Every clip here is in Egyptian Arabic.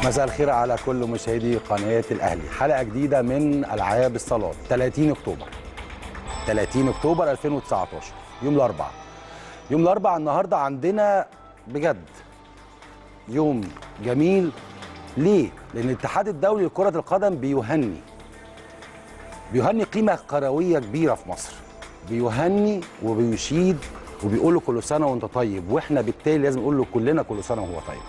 مساء الخير على كل مشاهدي قناه الاهلي حلقه جديده من العاب الصالات 30 اكتوبر 30 اكتوبر 2019 يوم الاربعاء يوم الاربعاء النهارده عندنا بجد يوم جميل ليه لان الاتحاد الدولي لكره القدم بيهني بيهني قيمه كرويه كبيره في مصر بيهني وبيشيد وبيقول له كل سنه وانت طيب واحنا بالتالي لازم نقول له كلنا كل سنه وهو طيب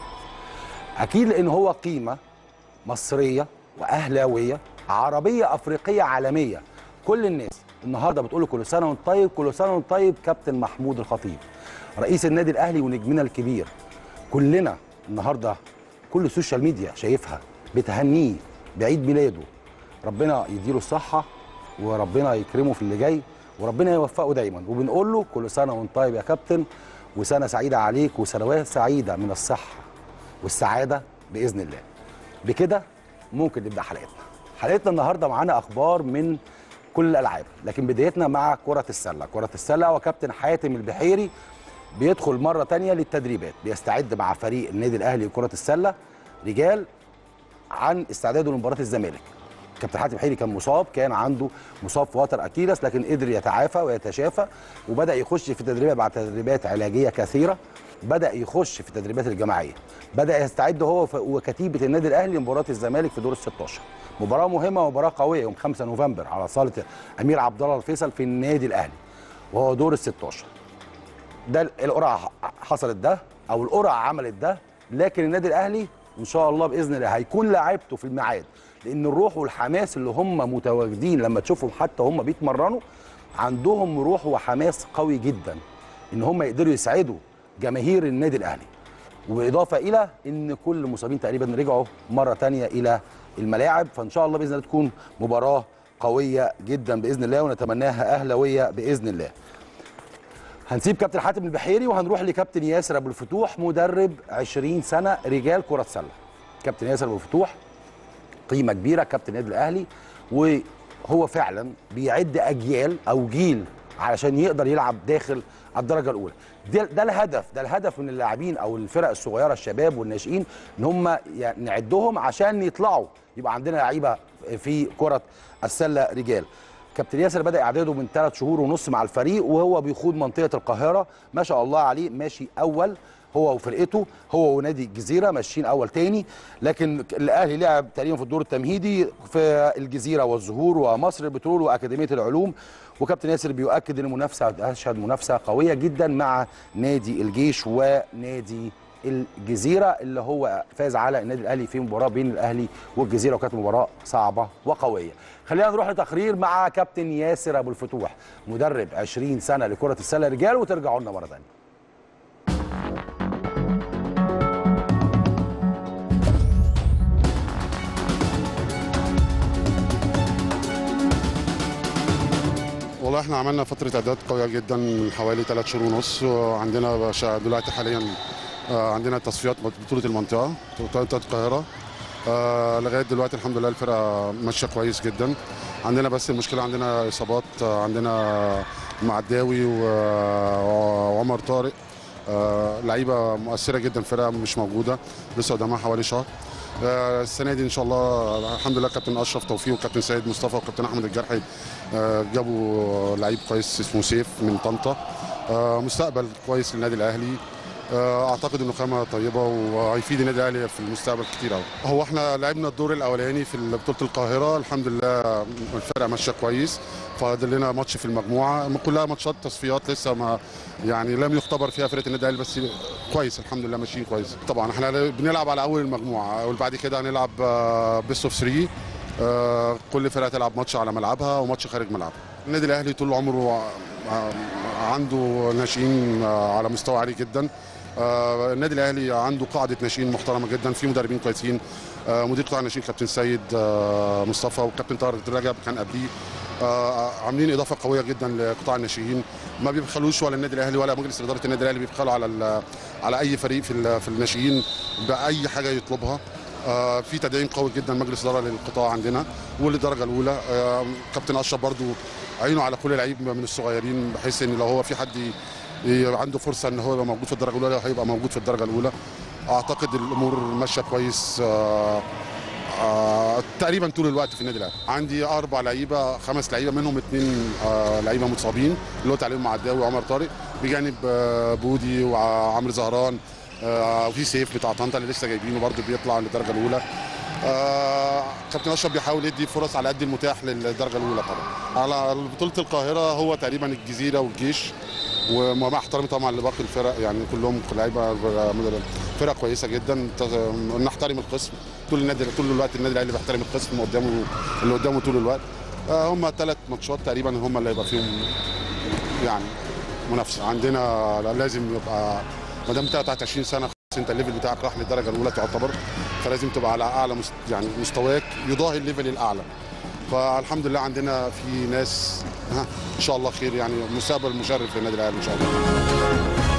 اكيد لان هو قيمه مصريه واهلاويه عربيه افريقيه عالميه كل الناس النهارده بتقول له كل سنه وانت طيب كل سنه وانت طيب كابتن محمود الخطيب رئيس النادي الاهلي ونجمنا الكبير كلنا النهارده كل السوشيال ميديا شايفها بتهنيه بعيد ميلاده ربنا يديله الصحه وربنا يكرمه في اللي جاي وربنا يوفقه دايما وبنقول له كل سنه وانت طيب يا كابتن وسنه سعيده عليك وسنوات سعيده من الصحه والسعاده باذن الله بكده ممكن نبدا حلقتنا حلقتنا النهارده معانا اخبار من كل الالعاب لكن بدايتنا مع كره السله كره السله وكابتن حاتم البحيري بيدخل مره تانية للتدريبات بيستعد مع فريق النادي الاهلي لكره السله رجال عن استعداده لمباراه الزمالك كابتن حاتم البحيري كان مصاب كان عنده مصاب في وتر اكيلس لكن قدر يتعافى ويتشافى وبدا يخش في تدريبات بعد تدريبات علاجيه كثيره بدا يخش في التدريبات الجماعيه بدا يستعد هو وكتيبه النادي الاهلي لمباراه الزمالك في دور ال 16 مباراه مهمه ومباراه قويه يوم 5 نوفمبر على صاله امير عبد الله الفيصل في النادي الاهلي وهو دور ال 16 ده القرعه حصلت ده او القرعه عملت ده لكن النادي الاهلي ان شاء الله باذن الله هيكون لاعبته في الميعاد لان الروح والحماس اللي هم متواجدين لما تشوفهم حتى هم بيتمرنوا عندهم روح وحماس قوي جدا ان هم يقدروا يسعدوا جماهير النادي الاهلي وباضافه الى ان كل المصابين تقريبا رجعوا مره تانية الى الملاعب فان شاء الله باذن الله تكون مباراه قويه جدا باذن الله ونتمناها اهلاويه باذن الله هنسيب كابتن حاتم البحيري وهنروح لكابتن ياسر ابو الفتوح مدرب 20 سنه رجال كره سله كابتن ياسر ابو الفتوح قيمه كبيره كابتن النادي الاهلي وهو فعلا بيعد اجيال او جيل علشان يقدر يلعب داخل الدرجه الاولى ده, ده الهدف ده الهدف من اللاعبين او الفرق الصغيره الشباب والناشئين ان هم يعني نعدهم عشان يطلعوا يبقى عندنا لعيبه في كره السله رجال كابتن ياسر بدا اعداده من ثلاث شهور ونص مع الفريق وهو بيخوض منطقه القاهره ما شاء الله عليه ماشي اول هو وفرقته هو ونادي الجزيره ماشيين اول تاني لكن الاهلي لعب تقريبا في الدور التمهيدي في الجزيره والزهور ومصر البترول واكاديميه العلوم وكابتن ياسر بيؤكد ان المنافسه اشهد منافسه قويه جدا مع نادي الجيش ونادي الجزيره اللي هو فاز على النادي الاهلي في مباراه بين الاهلي والجزيره وكانت مباراه صعبه وقويه. خلينا نروح لتقرير مع كابتن ياسر ابو الفتوح مدرب 20 سنه لكره السله رجال وترجعوا لنا مره ثانيه. والله احنا عملنا فتره اعداد قويه جدا من حوالي ثلاث شهور ونص وعندنا دلوقتي حاليا عندنا تصفيات بطوله المنطقه بطوله القاهره لغايه دلوقتي الحمد لله الفرقه ماشيه كويس جدا عندنا بس المشكله عندنا اصابات عندنا معداوي وعمر طارق لعيبه مؤثره جدا فرقه مش موجوده لسه قدامها حوالي شهر السنه دي ان شاء الله الحمد لله كابتن اشرف توفيق وكابتن سيد مصطفى وكابتن احمد الجرحي جابوا لعيب كويس اسمه سيف من طنطا مستقبل كويس للنادي الاهلي اعتقد انه خامه طيبه وهيفيد النادي الاهلي في المستقبل كتير قوي هو احنا لعبنا الدور الاولاني في بطوله القاهره الحمد لله الفرقه ماشيه كويس فاضل لنا ماتش في المجموعه كلها ماتشات تصفيات لسه ما يعني لم يختبر فيها فرقه النادي الاهلي بس كويس الحمد لله ماشيين كويس طبعا احنا بنلعب على اول المجموعه وبعد كده هنلعب بيست اوف 3 كل فرقه تلعب ماتش على ملعبها وماتش خارج ملعبها النادي الاهلي طول عمره عنده ناشئين على مستوى عالي جدا النادي الاهلي عنده قاعده ناشئين محترمه جدا في مدربين كويسين مدير قطاع الناشئين كابتن سيد مصطفى وكابتن طارق رجب كان قبليه عاملين اضافه قويه جدا لقطاع الناشئين ما بيبخلوش ولا النادي الاهلي ولا مجلس اداره النادي الاهلي بيبخلوا على على اي فريق في في الناشئين باي حاجه يطلبها في تدعيم قوي جدا مجلس اداره للقطاع عندنا وللدرجه الاولى كابتن اشرف برضو عينه على كل لعيب من الصغيرين بحيث ان لو هو في حد ي- عنده فرصه ان هو يبقى موجود في الدرجه الاولى هيبقى موجود في الدرجه الاولى اعتقد الامور ماشيه كويس آه، آه، تقريبا طول الوقت في النادي الاهلي عندي اربع لعيبه خمس لعيبه منهم اثنين لعيبه متصابين اللي هو تعليم معداوي وعمر طارق بجانب آه، بودي وعمرو زهران آه، وفي سيف بتاع طنطا اللي لسه جايبينه برده بيطلع للدرجه الاولى آه، كابتن اشرف بيحاول يدي فرص على قد المتاح للدرجه الاولى طبعا على بطوله القاهره هو تقريبا الجزيره والجيش ومع احترامي طبعا لباقي الفرق يعني كلهم لعيبه فرق كويسه جدا نحترم القسم طول النادي طول الوقت النادي الاهلي بيحترم القسم قدامه اللي قدامه طول الوقت آه، هم ثلاث ماتشات تقريبا هم اللي هيبقى فيهم يعني منافسه عندنا لازم يبقى ما دام انت تحت 20 سنه خلاص انت الليفل بتاعك راح للدرجه الاولى تعتبر فلازم تبقى على اعلى مست... يعني مستواك يضاهي الليفل الاعلى فالحمد لله عندنا في ناس ها ان شاء الله خير يعني مستقبل مشرف للنادي الاهلي ان شاء الله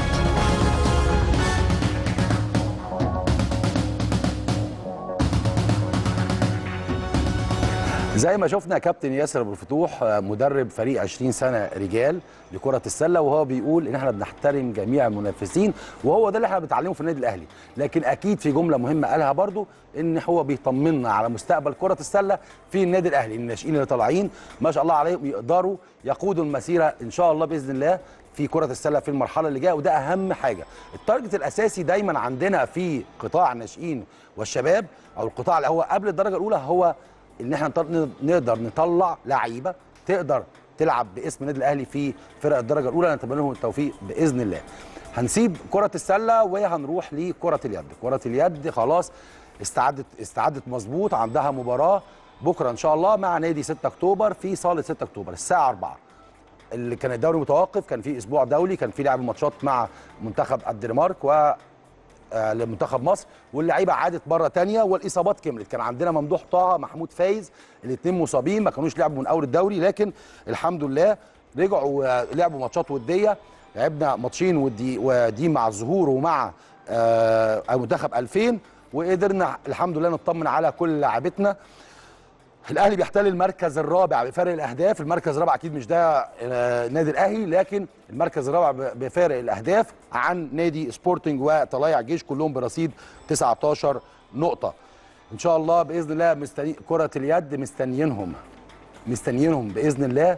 زي ما شفنا كابتن ياسر ابو الفتوح آه، مدرب فريق 20 سنه رجال لكره السله وهو بيقول ان احنا بنحترم جميع المنافسين وهو ده اللي احنا بنتعلمه في النادي الاهلي لكن اكيد في جمله مهمه قالها برضو ان هو بيطمنا على مستقبل كره السله في النادي الاهلي الناشئين اللي طالعين ما شاء الله عليهم يقدروا يقودوا المسيره ان شاء الله باذن الله في كرة السلة في المرحلة اللي جاية وده أهم حاجة. التارجت الأساسي دايما عندنا في قطاع الناشئين والشباب أو القطاع اللي هو قبل الدرجة الأولى هو ان احنا نطل- نقدر نطلع لعيبه تقدر تلعب باسم النادي الاهلي في فرق الدرجه الاولى نتمنى لهم التوفيق باذن الله هنسيب كره السله وهنروح لكره اليد كره اليد خلاص استعدت استعدت مظبوط عندها مباراه بكره ان شاء الله مع نادي 6 اكتوبر في صاله 6 اكتوبر الساعه 4 اللي كان الدوري متوقف كان في اسبوع دولي كان في لعب ماتشات مع منتخب الدنمارك و آه، لمنتخب مصر واللعيبه عادت مره تانية والاصابات كملت كان عندنا ممدوح طه محمود فايز الاثنين مصابين ما كانوش لعبوا من اول الدوري لكن الحمد لله رجعوا آه، لعبوا ماتشات وديه لعبنا ماتشين ودي ودي مع الظهور ومع آه، منتخب 2000 وقدرنا الحمد لله نطمن على كل لاعبتنا الاهلي بيحتل المركز الرابع بفارق الاهداف المركز الرابع اكيد مش ده آه، نادي الاهلي لكن المركز الرابع ب- بفارق الاهداف عن نادي سبورتنج وطلائع جيش كلهم برصيد 19 نقطه ان شاء الله باذن الله مستني كره اليد مستنيينهم مستنيينهم باذن الله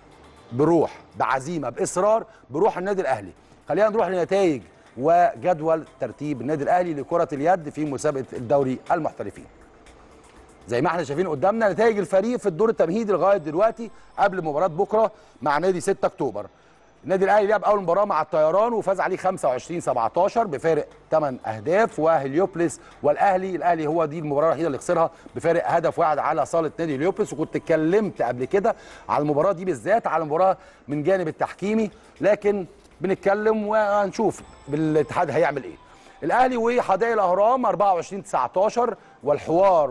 بروح بعزيمه باصرار بروح النادي الاهلي خلينا نروح لنتائج وجدول ترتيب النادي الاهلي لكره اليد في مسابقه الدوري المحترفين زي ما احنا شايفين قدامنا نتائج الفريق في الدور التمهيدي لغايه دلوقتي قبل مباراه بكره مع نادي 6 اكتوبر النادي الاهلي لعب اول مباراه مع الطيران وفاز عليه 25 17 بفارق 8 اهداف وهليوبلس والاهلي الاهلي هو دي المباراه الوحيده اللي خسرها بفارق هدف واحد على صاله نادي هليوبلس وكنت اتكلمت قبل كده على المباراه دي بالذات على المباراه من جانب التحكيمي لكن بنتكلم وهنشوف بالاتحاد هيعمل ايه الاهلي وحدائق الاهرام 24 19 والحوار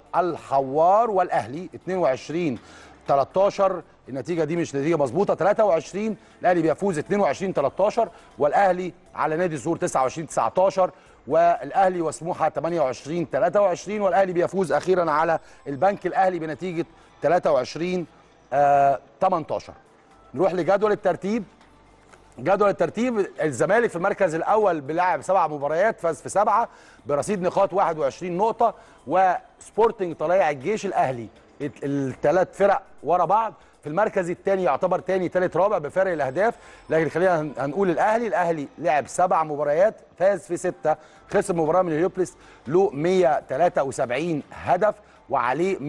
والحوار والاهلي 22 13 النتيجه دي مش نتيجه مظبوطه 23 الاهلي بيفوز 22 13 والاهلي على نادي الزهور 29 19 والاهلي وسموحه 28 23 والاهلي بيفوز اخيرا على البنك الاهلي بنتيجه 23 آه 18 نروح لجدول الترتيب جدول الترتيب الزمالك في المركز الاول بلعب سبع مباريات فاز في سبعه برصيد نقاط 21 نقطه وسبورتنج طلائع الجيش الاهلي الثلاث فرق ورا بعض في المركز الثاني يعتبر ثاني ثالث رابع بفارق الاهداف لكن خلينا هن- هنقول الاهلي الاهلي لعب سبع مباريات فاز في سته خسر مباراه من هليوبلس له 173 هدف وعليه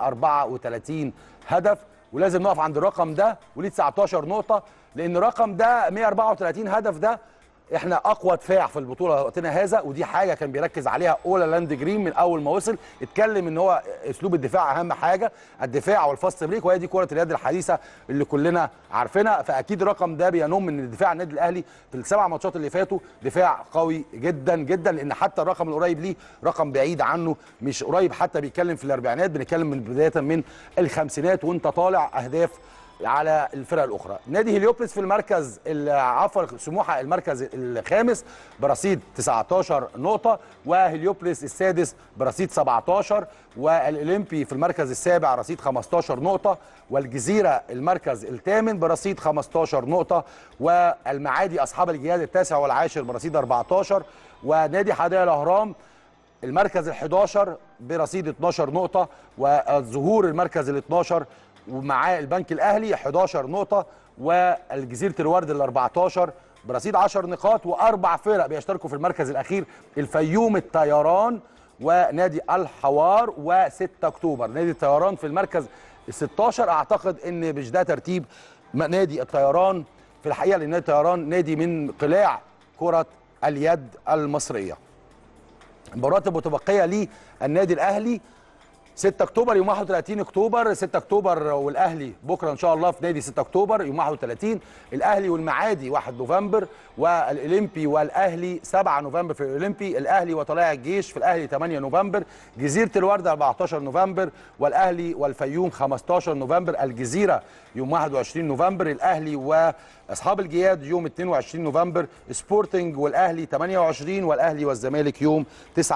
134 هدف ولازم نقف عند الرقم ده وليه 19 نقطة لأن الرقم ده 134 هدف ده احنا اقوى دفاع في البطوله وقتنا هذا ودي حاجه كان بيركز عليها اولا لاند جرين من اول ما وصل اتكلم ان هو اسلوب الدفاع اهم حاجه الدفاع والفاست بريك وهي دي كره اليد الحديثه اللي كلنا عارفينها فاكيد الرقم ده بينم من دفاع النادي الاهلي في السبع ماتشات اللي فاتوا دفاع قوي جدا جدا لان حتى الرقم القريب ليه رقم بعيد عنه مش قريب حتى بيتكلم في الاربعينات بنتكلم من بدايه من الخمسينات وانت طالع اهداف على الفرق الاخرى نادي هليوبلس في المركز ال- عفوا سموحه المركز الخامس برصيد 19 نقطه وهليوبلس السادس برصيد 17 والاولمبي في المركز السابع رصيد 15 نقطه والجزيره المركز الثامن برصيد 15 نقطه والمعادي اصحاب الجهاد التاسع والعاشر برصيد 14 ونادي حدائق الاهرام المركز ال11 برصيد 12 نقطة والظهور المركز ال12 ومعاه البنك الأهلي 11 نقطة والجزيرة الورد ال14 برصيد 10 نقاط وأربع فرق بيشتركوا في المركز الأخير الفيوم الطيران ونادي الحوار و6 أكتوبر نادي الطيران في المركز ال16 أعتقد إن مش ده ترتيب م- نادي الطيران في الحقيقة لأن نادي الطيران نادي من قلاع كرة اليد المصرية المباراه المتبقيه للنادي الاهلي 6 اكتوبر يوم 31 اكتوبر 6 اكتوبر والاهلي بكره ان شاء الله في نادي 6 اكتوبر يوم 31 الاهلي والمعادي 1 نوفمبر والاولمبي والاهلي 7 نوفمبر في الاولمبي الاهلي وطلائع الجيش في الاهلي 8 نوفمبر جزيره الورد 14 نوفمبر والاهلي والفيوم 15 نوفمبر الجزيره يوم 21 نوفمبر الاهلي واصحاب الجياد يوم 22 نوفمبر سبورتنج والاهلي 28 والاهلي والزمالك يوم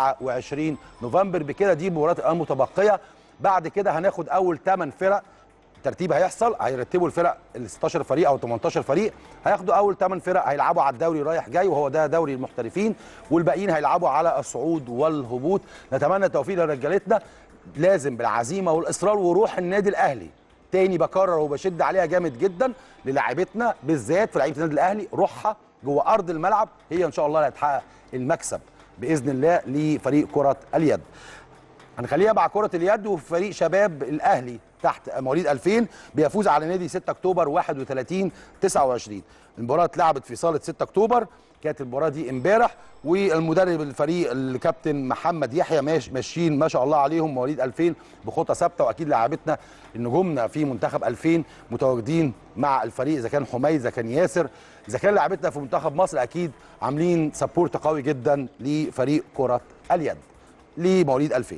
29 نوفمبر بكده دي المباريات المتبقيه بعد كده هناخد اول 8 فرق ترتيب هيحصل هيرتبوا الفرق ال 16 فريق او 18 فريق هياخدوا اول 8 فرق هيلعبوا على الدوري رايح جاي وهو ده دوري المحترفين والباقيين هيلعبوا على الصعود والهبوط نتمنى التوفيق لرجالتنا لازم بالعزيمه والاصرار وروح النادي الاهلي تاني بكرر وبشد عليها جامد جدا للاعيبتنا بالذات في لعيبه النادي الاهلي روحها جوه ارض الملعب هي ان شاء الله اللي هتحقق المكسب باذن الله لفريق كره اليد هنخليها مع كرة اليد وفريق شباب الأهلي تحت مواليد 2000 بيفوز على نادي 6 أكتوبر 31 29 المباراة اتلعبت في صالة 6 أكتوبر كانت المباراة دي امبارح والمدرب الفريق الكابتن محمد يحيى ماش ماشيين ما شاء الله عليهم مواليد 2000 بخطى ثابته واكيد لاعبتنا نجومنا في منتخب 2000 متواجدين مع الفريق اذا كان حميد اذا كان ياسر اذا كان لاعبتنا في منتخب مصر اكيد عاملين سبورت قوي جدا لفريق كره اليد لمواليد 2000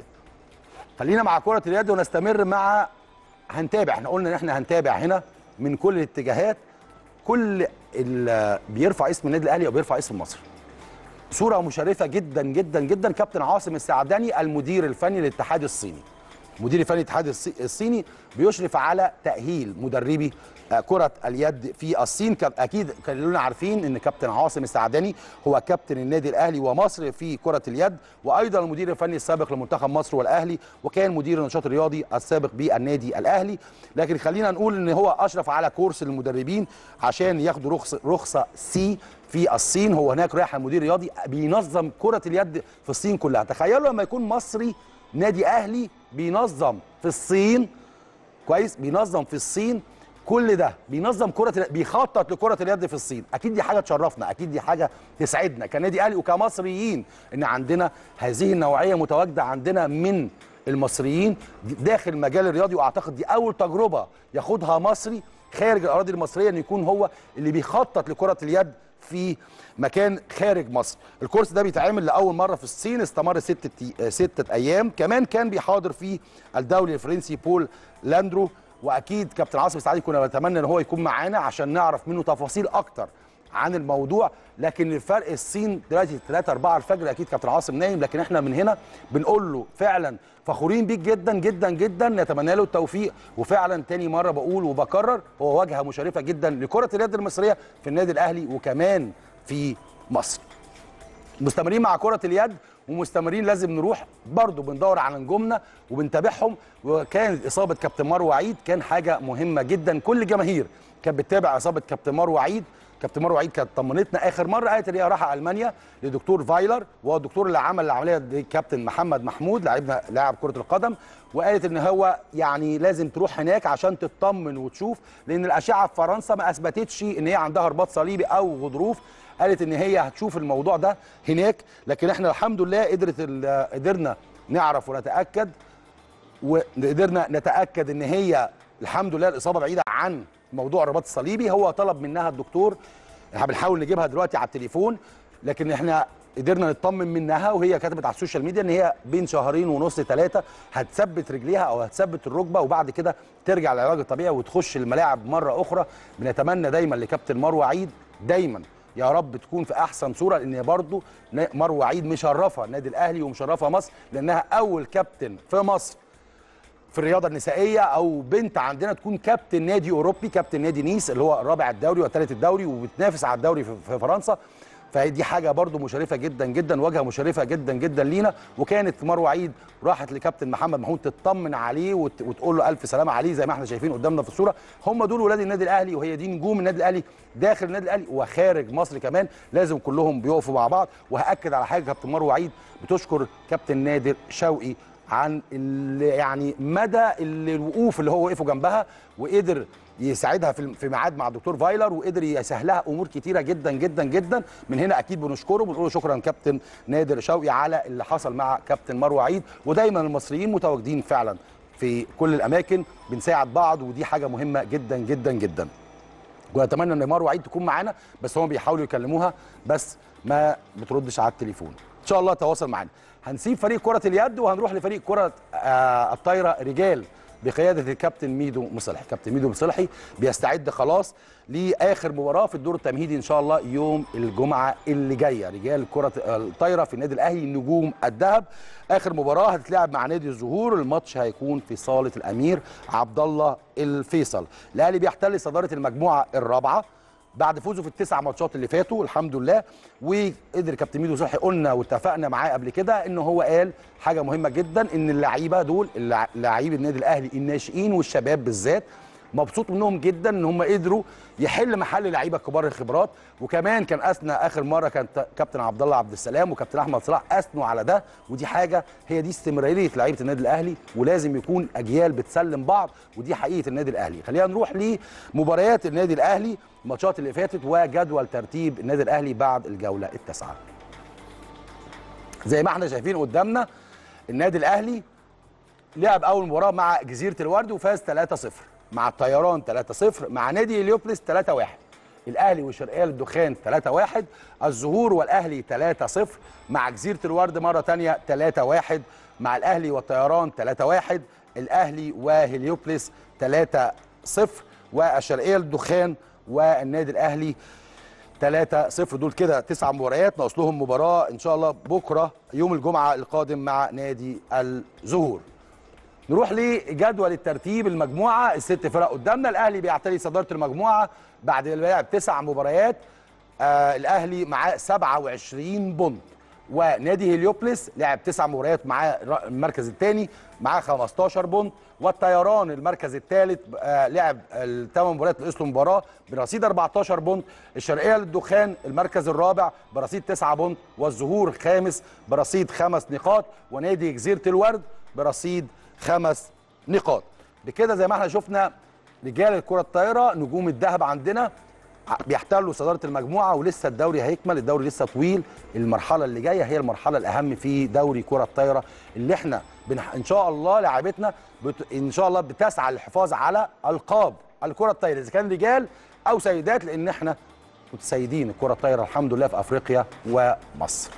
خلينا مع كرة اليد ونستمر مع هنتابع احنا قلنا ان احنا هنتابع هنا من كل الاتجاهات كل اللي بيرفع اسم النادي الاهلي او بيرفع اسم مصر صورة مشرفة جدا جدا جدا كابتن عاصم السعداني المدير الفني للاتحاد الصيني مدير الفني للاتحاد الصي- الصيني بيشرف على تأهيل مدربي آه، كرة اليد في الصين كان- أكيد كلنا عارفين إن كابتن عاصم السعداني هو كابتن النادي الأهلي ومصر في كرة اليد وأيضا المدير الفني السابق لمنتخب مصر والأهلي وكان مدير النشاط الرياضي السابق بالنادي الأهلي لكن خلينا نقول إن هو أشرف على كورس المدربين عشان ياخدوا رخصة رخصة سي في الصين هو هناك رايح مدير رياضي بينظم كرة اليد في الصين كلها تخيلوا لما يكون مصري نادي أهلي بينظم في الصين كويس بينظم في الصين كل ده بينظم كره اليد- بيخطط لكره اليد في الصين اكيد دي حاجه تشرفنا اكيد دي حاجه تسعدنا كنادي اهلي وكمصريين ان عندنا هذه النوعيه متواجده عندنا من المصريين داخل المجال الرياضي واعتقد دي اول تجربه ياخدها مصري خارج الاراضي المصريه ان يكون هو اللي بيخطط لكره اليد في مكان خارج مصر الكورس ده بيتعمل لاول مره في الصين استمر ستة ستة ايام كمان كان بيحاضر فيه الدولي الفرنسي بول لاندرو واكيد كابتن عاصم السعدي كنا نتمنى ان هو يكون معانا عشان نعرف منه تفاصيل اكتر عن الموضوع لكن الفرق الصين دلوقتي 3 4 الفجر اكيد كابتن عاصم نايم لكن احنا من هنا بنقول له فعلا فخورين بيك جدا جدا جدا نتمنى له التوفيق وفعلا تاني مره بقول وبكرر هو واجهه مشرفه جدا لكره اليد المصريه في النادي الاهلي وكمان في مصر مستمرين مع كرة اليد ومستمرين لازم نروح برضو بندور على نجومنا وبنتابعهم وكانت إصابة كابتن مروة عيد كان حاجة مهمة جدا كل جماهير كانت بتتابع إصابة كابتن مروة عيد كابتن مروة عيد كانت طمنتنا آخر مرة قالت إن هي راح ألمانيا لدكتور فايلر وهو الدكتور اللي عمل العملية دي كابتن محمد محمود لاعبنا لاعب كرة القدم وقالت إن هو يعني لازم تروح هناك عشان تطمن وتشوف لأن الأشعة في فرنسا ما أثبتتش إن هي عندها رباط صليبي أو غضروف قالت ان هي هتشوف الموضوع ده هناك لكن احنا الحمد لله قدرت ال- قدرنا نعرف ونتاكد وقدرنا نتاكد ان هي الحمد لله الاصابه بعيده عن موضوع الرباط الصليبي هو طلب منها الدكتور احنا بنحاول نجيبها دلوقتي على التليفون لكن احنا قدرنا نطمن منها وهي كتبت على السوشيال ميديا ان هي بين شهرين ونص ثلاثه هتثبت رجليها او هتثبت الركبه وبعد كده ترجع للعلاج الطبيعي وتخش الملاعب مره اخرى بنتمنى دايما لكابتن مروه عيد دايما يا رب تكون في احسن صوره لان هي برضه مروه عيد مشرفه النادي الاهلي ومشرفه مصر لانها اول كابتن في مصر في الرياضه النسائيه او بنت عندنا تكون كابتن نادي اوروبي كابتن نادي نيس اللي هو رابع الدوري وثالث الدوري وبتنافس على الدوري في في فرنسا فدي حاجه برضو مشرفه جدا جدا واجهه مشرفه جدا جدا لينا وكانت مروه عيد راحت لكابتن محمد محمود تطمن عليه وت- وتقول له الف سلامه عليه زي ما احنا شايفين قدامنا في الصوره هم دول ولاد النادي الاهلي وهي دي نجوم النادي الاهلي داخل النادي الاهلي وخارج مصر كمان لازم كلهم بيقفوا مع بعض وهاكد على حاجه كابتن مروه عيد بتشكر كابتن نادر شوقي عن ال- يعني مدى ال- الوقوف اللي هو وقفه جنبها وقدر يساعدها في في ميعاد مع الدكتور فايلر وقدر يسهلها امور كتيره جدا جدا جدا من هنا اكيد بنشكره بنقول له شكرا كابتن نادر شوقي على اللي حصل مع كابتن مروه عيد ودايما المصريين متواجدين فعلا في كل الاماكن بنساعد بعض ودي حاجه مهمه جدا جدا جدا ونتمنى ان مروه عيد تكون معانا بس هم بيحاولوا يكلموها بس ما بتردش على التليفون ان شاء الله تواصل معانا هنسيب فريق كره اليد وهنروح لفريق كره آه الطايره رجال بقياده الكابتن ميدو مصلحي كابتن ميدو مصلحي بيستعد خلاص لاخر مباراه في الدور التمهيدي ان شاء الله يوم الجمعه اللي جايه رجال كره الطايره في النادي الاهلي نجوم الذهب اخر مباراه هتتلعب مع نادي الزهور الماتش هيكون في صاله الامير عبد الله الفيصل الاهلي بيحتل صداره المجموعه الرابعه بعد فوزه في التسع ماتشات اللي فاتوا الحمد لله وقدر كابتن ميدو صحي قلنا واتفقنا معاه قبل كده ان هو قال حاجه مهمه جدا ان اللعيبه دول اللع- لعيبه النادي الاهلي الناشئين والشباب بالذات مبسوط منهم جدا ان هم قدروا يحل محل لعيبه كبار الخبرات وكمان كان اثنى اخر مره كان ت- كابتن عبد الله عبد السلام وكابتن احمد صلاح اثنوا على ده ودي حاجه هي دي استمراريه لعيبه النادي الاهلي ولازم يكون اجيال بتسلم بعض ودي حقيقه النادي الاهلي خلينا نروح لمباريات النادي الاهلي الماتشات اللي فاتت وجدول ترتيب النادي الاهلي بعد الجوله التاسعه زي ما احنا شايفين قدامنا النادي الاهلي لعب اول مباراه مع جزيره الورد وفاز 3-0 مع الطيران 3-0 مع نادي هليوبلس 3-1 الاهلي وشرقيه للدخان 3-1 الزهور والاهلي 3-0 مع جزيره الورد مره ثانيه 3-1 مع الاهلي والطيران 3-1 الاهلي وهليوبلس 3-0 والشرقيه للدخان والنادي الاهلي 3 0 دول كده تسع مباريات ناقص لهم مباراه ان شاء الله بكره يوم الجمعه القادم مع نادي الزهور نروح لجدول الترتيب المجموعه الست فرق قدامنا الاهلي بيعتلي صداره المجموعه بعد ما لعب تسع مباريات آه الاهلي معاه 27 بونت ونادي هليوبلس لعب تسع مباريات معاه الر- المركز الثاني معاه 15 بونت والطيران المركز الثالث آه لعب الثمان مباريات ناقص له مباراه برصيد 14 بونت الشرقيه للدخان المركز الرابع برصيد 9 بونت والزهور خامس برصيد خمس نقاط ونادي جزيره الورد برصيد خمس نقاط بكده زي ما احنا شفنا رجال الكره الطايره نجوم الذهب عندنا ع- بيحتلوا صداره المجموعه ولسه الدوري هيكمل الدوري لسه طويل المرحله اللي جايه هي المرحله الاهم في دوري كره الطايره اللي احنا بنح... ان شاء الله لاعبتنا بت... ان شاء الله بتسعى للحفاظ على القاب الكره الطايره اذا كان رجال او سيدات لان احنا متسيدين الكره الطايره الحمد لله في افريقيا ومصر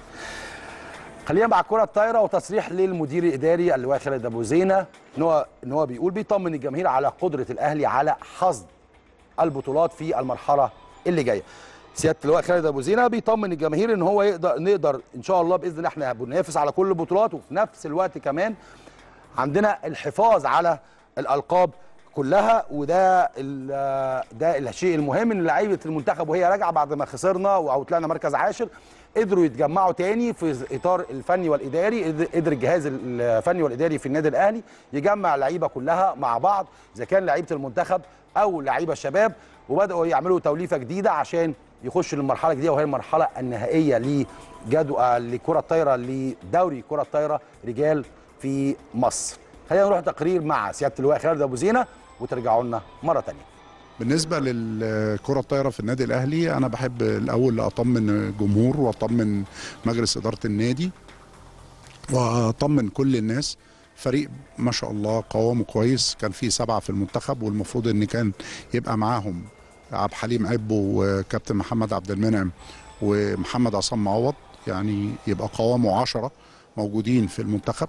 خلينا مع الكره الطايره وتصريح للمدير الاداري اللواء خالد ابو زينه ان هو ان هو بيقول بيطمن الجماهير على قدره الاهلي على حصد البطولات في المرحله اللي جايه سياده اللواء خالد ابو زينه بيطمن الجماهير ان هو يقدر نقدر ان شاء الله باذن الله احنا بننافس على كل البطولات وفي نفس الوقت كمان عندنا الحفاظ على الالقاب كلها وده ال- ده الشيء المهم ان لعيبه المنتخب وهي راجعه بعد ما خسرنا او طلعنا مركز عاشر قدروا يتجمعوا تاني في اطار الفني والاداري قدر- قدر الجهاز الفني والاداري في النادي الاهلي يجمع اللعيبه كلها مع بعض اذا كان لعيبه المنتخب او لعيبه الشباب وبداوا يعملوا توليفه جديده عشان يخشوا للمرحله الجديده وهي المرحله النهائيه لجدو آه، لكره الطايره لدوري كره الطايره رجال في مصر خلينا نروح تقرير مع سياده اللواء خالد ابو زينه وترجعوا لنا مره ثانيه بالنسبة للكرة الطايرة في النادي الأهلي أنا بحب الأول أطمن الجمهور وأطمن مجلس إدارة النادي وأطمن كل الناس فريق ما شاء الله قوامه كويس كان فيه سبعة في المنتخب والمفروض إن كان يبقى معاهم عبد الحليم عبو وكابتن محمد عبد المنعم ومحمد عصام معوض يعني يبقى قوامه عشرة موجودين في المنتخب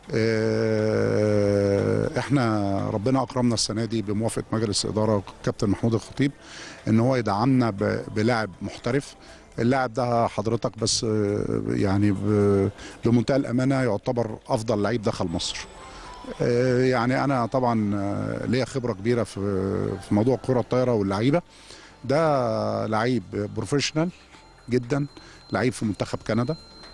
آه، احنا ربنا اكرمنا السنه دي بموافقه مجلس اداره كابتن محمود الخطيب ان هو يدعمنا ب- بلاعب محترف اللاعب ده حضرتك بس آه، يعني ب- بمنتهى الامانه يعتبر افضل لعيب دخل مصر آه، يعني انا طبعا آه، ليا خبره كبيره في في موضوع كره الطايره واللعيبه ده لعيب بروفيشنال جدا لعيب في منتخب كندا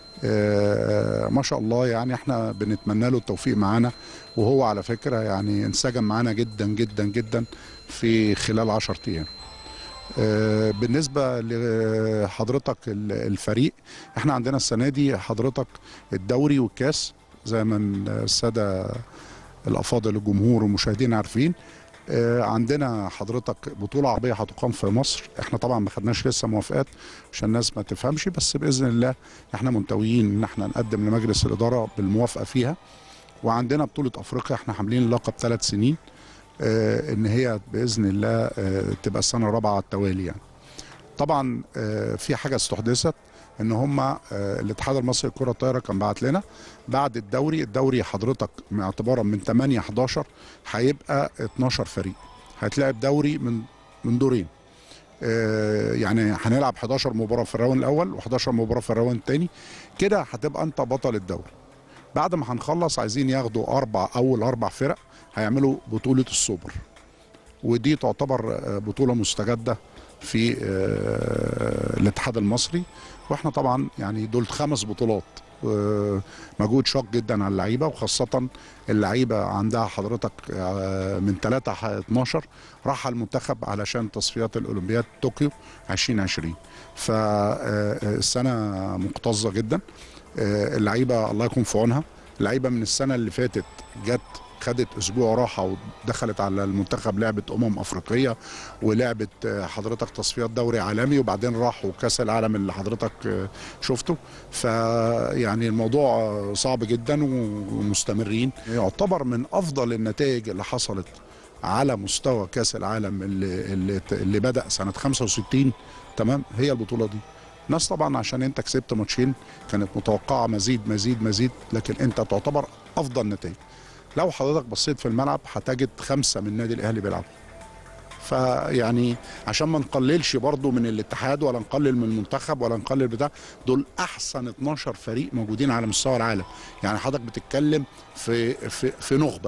آه، ما شاء الله يعني احنا بنتمنى له التوفيق معانا وهو على فكره يعني انسجم معانا جدا جدا جدا في خلال 10 ايام آه، بالنسبه لحضرتك ال- الفريق احنا عندنا السنه دي حضرتك الدوري والكاس زي ما الساده الافاضل الجمهور والمشاهدين عارفين آه، عندنا حضرتك بطولة عربية هتقام في مصر احنا طبعا ما خدناش لسه موافقات عشان الناس ما تفهمش بس بإذن الله احنا منتويين ان احنا نقدم لمجلس الإدارة بالموافقة فيها وعندنا بطولة أفريقيا احنا حاملين اللقب ثلاث سنين آه، ان هي بإذن الله آه، تبقى السنة الرابعة على التوالي يعني طبعا آه، في حاجة استحدثت ان هم آه، الاتحاد المصري لكرة الطايرة كان بعت لنا بعد الدوري الدوري حضرتك اعتبارا من 8 11 هيبقى 12 فريق هيتلعب دوري من من دورين آه، يعني هنلعب 11 مباراة في الراوند الأول و11 مباراة في الراوند الثاني كده هتبقى أنت بطل الدوري بعد ما هنخلص عايزين ياخدوا أربع أول أربع فرق هيعملوا بطولة السوبر ودي تعتبر آه، بطولة مستجدة في آه، الاتحاد المصري واحنا طبعا يعني دول خمس بطولات آه، مجهود شاق جدا على اللعيبه وخاصه اللعيبه عندها حضرتك آه، من 3 12 راح على المنتخب علشان تصفيات الاولمبياد طوكيو 2020 فالسنه مكتظه جدا آه، اللعيبه الله يكون في عونها اللعيبه من السنه اللي فاتت جت خدت اسبوع راحه ودخلت على المنتخب لعبه امم افريقيه ولعبه آه، حضرتك تصفيات دوري عالمي وبعدين راحوا كاس العالم اللي حضرتك آه، شفته فيعني الموضوع آه، صعب جدا ومستمرين يعتبر من افضل النتائج اللي حصلت على مستوى كاس العالم اللي اللي, اللي بدا سنه 65 تمام هي البطوله دي ناس طبعا عشان انت كسبت ماتشين كانت متوقعه مزيد مزيد مزيد لكن انت تعتبر افضل نتائج لو حضرتك بصيت في الملعب هتجد خمسه من النادي الاهلي بيلعبوا فيعني عشان ما نقللش برضو من الاتحاد ولا نقلل من المنتخب ولا نقلل بتاع دول احسن 12 فريق موجودين على مستوى العالم يعني حضرتك بتتكلم في في في نخبه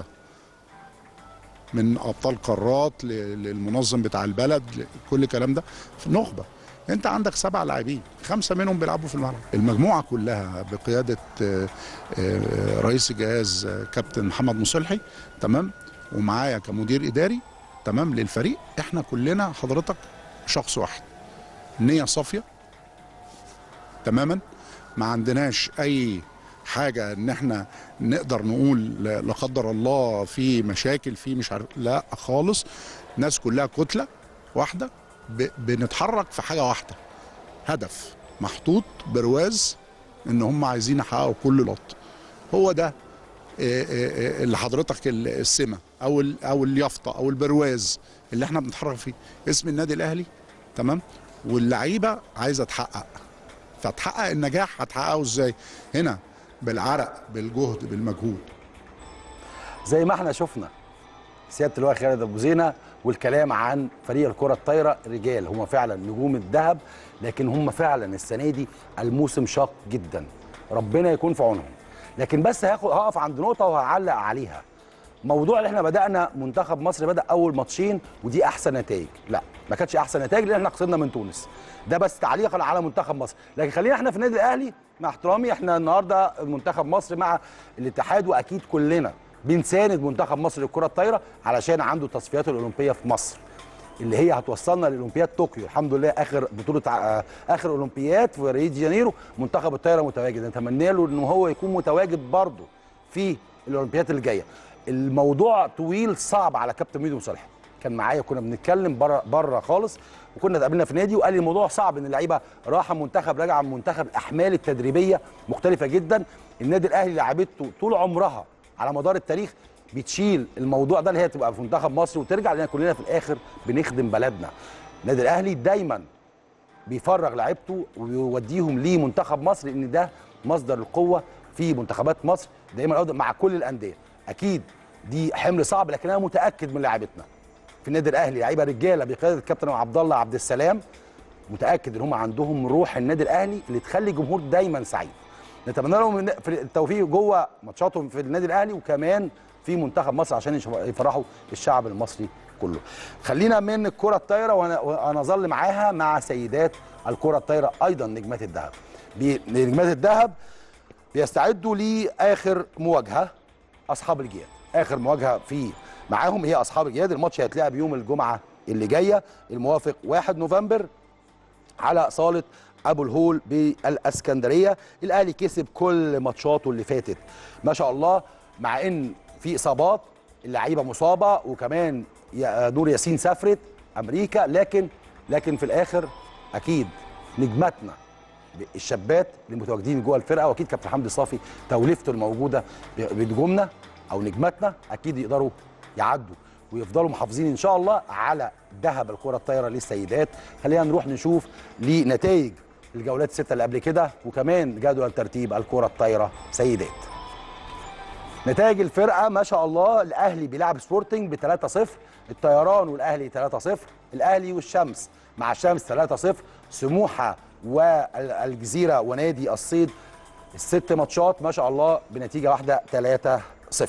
من ابطال قارات ل- للمنظم بتاع البلد ل- كل الكلام ده في نخبه انت عندك سبع لاعبين خمسه منهم بيلعبوا في الملعب المجموعه كلها بقياده آه، آه، رئيس الجهاز آه، كابتن محمد مصلحي تمام ومعايا كمدير اداري تمام للفريق احنا كلنا حضرتك شخص واحد نيه صافيه تماما ما عندناش اي حاجه ان احنا نقدر نقول لا لا قدر الله في مشاكل في مش عارف لا خالص ناس كلها كتله واحده ب- بنتحرك في حاجه واحده هدف محطوط برواز ان هم عايزين يحققوا كل لط هو ده آه، آه، آه، اللي حضرتك ال- السمه او ال- او اليافطه او البرواز اللي احنا بنتحرك فيه اسم النادي الاهلي تمام واللعيبه عايزه تحقق فتحقق النجاح هتحققه ازاي هنا بالعرق بالجهد بالمجهود زي ما احنا شفنا سياده اللواء خالد ابو زينه والكلام عن فريق الكره الطايره رجال هم فعلا نجوم الذهب لكن هم فعلا السنه دي الموسم شاق جدا ربنا يكون في عونهم لكن بس هاخد هقف عند نقطه وهعلق عليها موضوع اللي احنا بدانا منتخب مصر بدا اول ماتشين ودي احسن نتائج لا ما كانتش احسن نتائج لان احنا خسرنا من تونس ده بس تعليقا على منتخب مصر لكن خلينا احنا في النادي الاهلي مع احترامي احنا النهارده منتخب مصر مع الاتحاد واكيد كلنا بنساند منتخب مصر للكره الطايره علشان عنده التصفيات الاولمبيه في مصر اللي هي هتوصلنا لاولمبياد طوكيو الحمد لله اخر بطوله ع- اخر اولمبياد في ريو دي جانيرو منتخب الطايره متواجد نتمنى له ان هو يكون متواجد برضه في الاولمبياد اللي جايه الموضوع طويل صعب على كابتن ميدو صالح كان معايا كنا بنتكلم بره بره خالص وكنا اتقابلنا في نادي وقال لي الموضوع صعب ان اللعيبه راحه منتخب راجعه من منتخب الاحمال التدريبيه مختلفه جدا النادي الاهلي لعبته طول عمرها على مدار التاريخ بتشيل الموضوع ده اللي هي تبقى في منتخب مصر وترجع لان كلنا في الاخر بنخدم بلدنا النادي الاهلي دايما بيفرغ لعيبته ويوديهم لمنتخب مصر ان ده مصدر القوه في منتخبات مصر دايما أبداً مع كل الانديه اكيد دي حمل صعب لكن انا متاكد من لاعيبتنا في النادي الاهلي لعيبه رجاله بقياده الكابتن عبد الله عبد السلام متاكد ان هم عندهم روح النادي الاهلي اللي تخلي الجمهور دايما سعيد نتمنى لهم في التوفيق جوه ماتشاتهم في النادي الاهلي وكمان في منتخب مصر عشان يش- يفرحوا الشعب المصري كله خلينا من الكره الطايره وأنا- وهنظل معاها مع سيدات الكره الطايره ايضا نجمات الذهب بي- نجمات الذهب بيستعدوا لاخر مواجهه اصحاب الجياد اخر مواجهه في معاهم هي اصحاب الجياد الماتش هيتلعب يوم الجمعه اللي جايه الموافق 1 نوفمبر على صاله ابو الهول بالاسكندريه الاهلي كسب كل ماتشاته اللي فاتت ما شاء الله مع ان في اصابات اللعيبه مصابه وكمان يا- نور ياسين سافرت امريكا لكن لكن في الاخر اكيد نجماتنا الشابات اللي متواجدين جوه الفرقه واكيد كابتن حمدي صافي توليفته الموجوده بنجومنا او نجماتنا اكيد يقدروا يعدوا ويفضلوا محافظين ان شاء الله على ذهب الكره الطايره للسيدات خلينا نروح نشوف لنتائج الجولات السته اللي قبل كده وكمان جدول ترتيب الكره الطايره سيدات نتائج الفرقه ما شاء الله الاهلي بيلعب سبورتنج ب 3-0 الطيران والاهلي 3-0 الاهلي والشمس مع الشمس 3-0 سموحه والجزيره ونادي الصيد الست ماتشات ما شاء الله بنتيجه واحده 3-0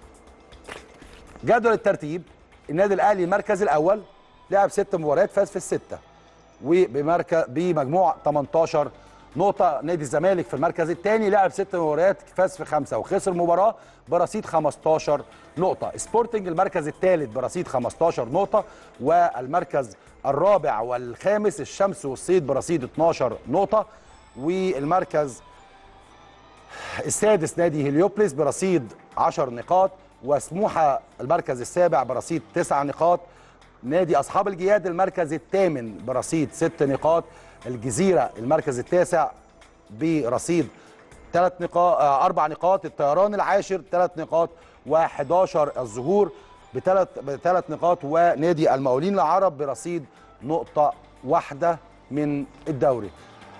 جدول الترتيب النادي الاهلي المركز الاول لعب ست مباريات فاز في السته وبمركز بمجموع 18 نقطة نادي الزمالك في المركز الثاني لعب ست مباريات فاز في خمسة وخسر مباراة برصيد 15 نقطة سبورتنج المركز الثالث برصيد 15 نقطة والمركز الرابع والخامس الشمس والصيد برصيد 12 نقطة والمركز السادس نادي هليوبلس برصيد 10 نقاط وسموحه المركز السابع برصيد 9 نقاط نادي اصحاب الجياد المركز الثامن برصيد 6 نقاط الجزيره المركز التاسع برصيد 3 نقاط اربع نقاط الطيران العاشر 3 نقاط و11 الزهور بثلاث بثلاث نقاط ونادي المقاولين العرب برصيد نقطه واحده من الدوري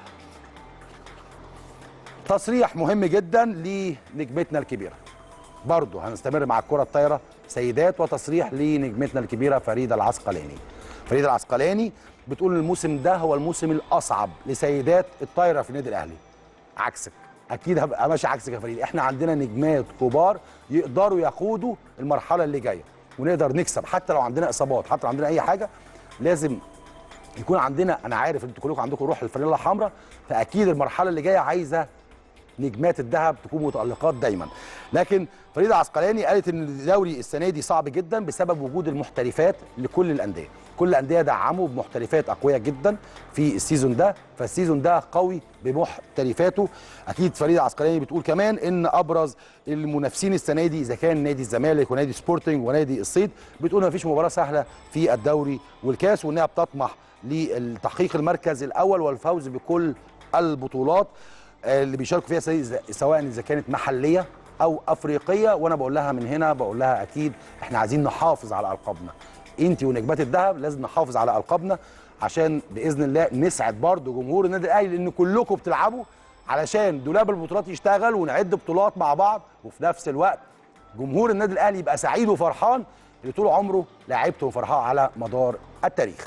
تصريح مهم جدا لنجمتنا الكبيره برضه هنستمر مع الكره الطايره سيدات وتصريح لنجمتنا الكبيره فريده العسقلاني فريده العسقلاني بتقول الموسم ده هو الموسم الاصعب لسيدات الطايره في النادي الاهلي عكسك اكيد هبقى ماشي عكسك يا فريد احنا عندنا نجمات كبار يقدروا يقودوا المرحله اللي جايه ونقدر نكسب حتى لو عندنا اصابات حتى لو عندنا اي حاجه لازم يكون عندنا انا عارف انتوا كلكم عندكم روح الفانيلا الحمراء فاكيد المرحله اللي جايه عايزه نجمات الذهب تكون متالقات دايما لكن فريده عسقلاني قالت ان الدوري السنه دي صعب جدا بسبب وجود المحترفات لكل الانديه كل الانديه دعموا بمحترفات اقوياء جدا في السيزون ده فالسيزون ده قوي بمحترفاته اكيد فريده عسقلاني بتقول كمان ان ابرز المنافسين السنه دي اذا كان نادي الزمالك ونادي سبورتنج ونادي الصيد بتقول ما فيش مباراه سهله في الدوري والكاس وانها بتطمح لتحقيق المركز الاول والفوز بكل البطولات اللي بيشاركوا فيها سي- سواء اذا كانت محليه او افريقيه وانا بقول لها من هنا بقول لها اكيد احنا عايزين نحافظ على القابنا انت ونجمات الذهب لازم نحافظ على القابنا عشان باذن الله نسعد برضو جمهور النادي الاهلي لان كلكم بتلعبوا علشان دولاب البطولات يشتغل ونعد بطولات مع بعض وفي نفس الوقت جمهور النادي الاهلي يبقى سعيد وفرحان اللي طول عمره لعبته وفرحان على مدار التاريخ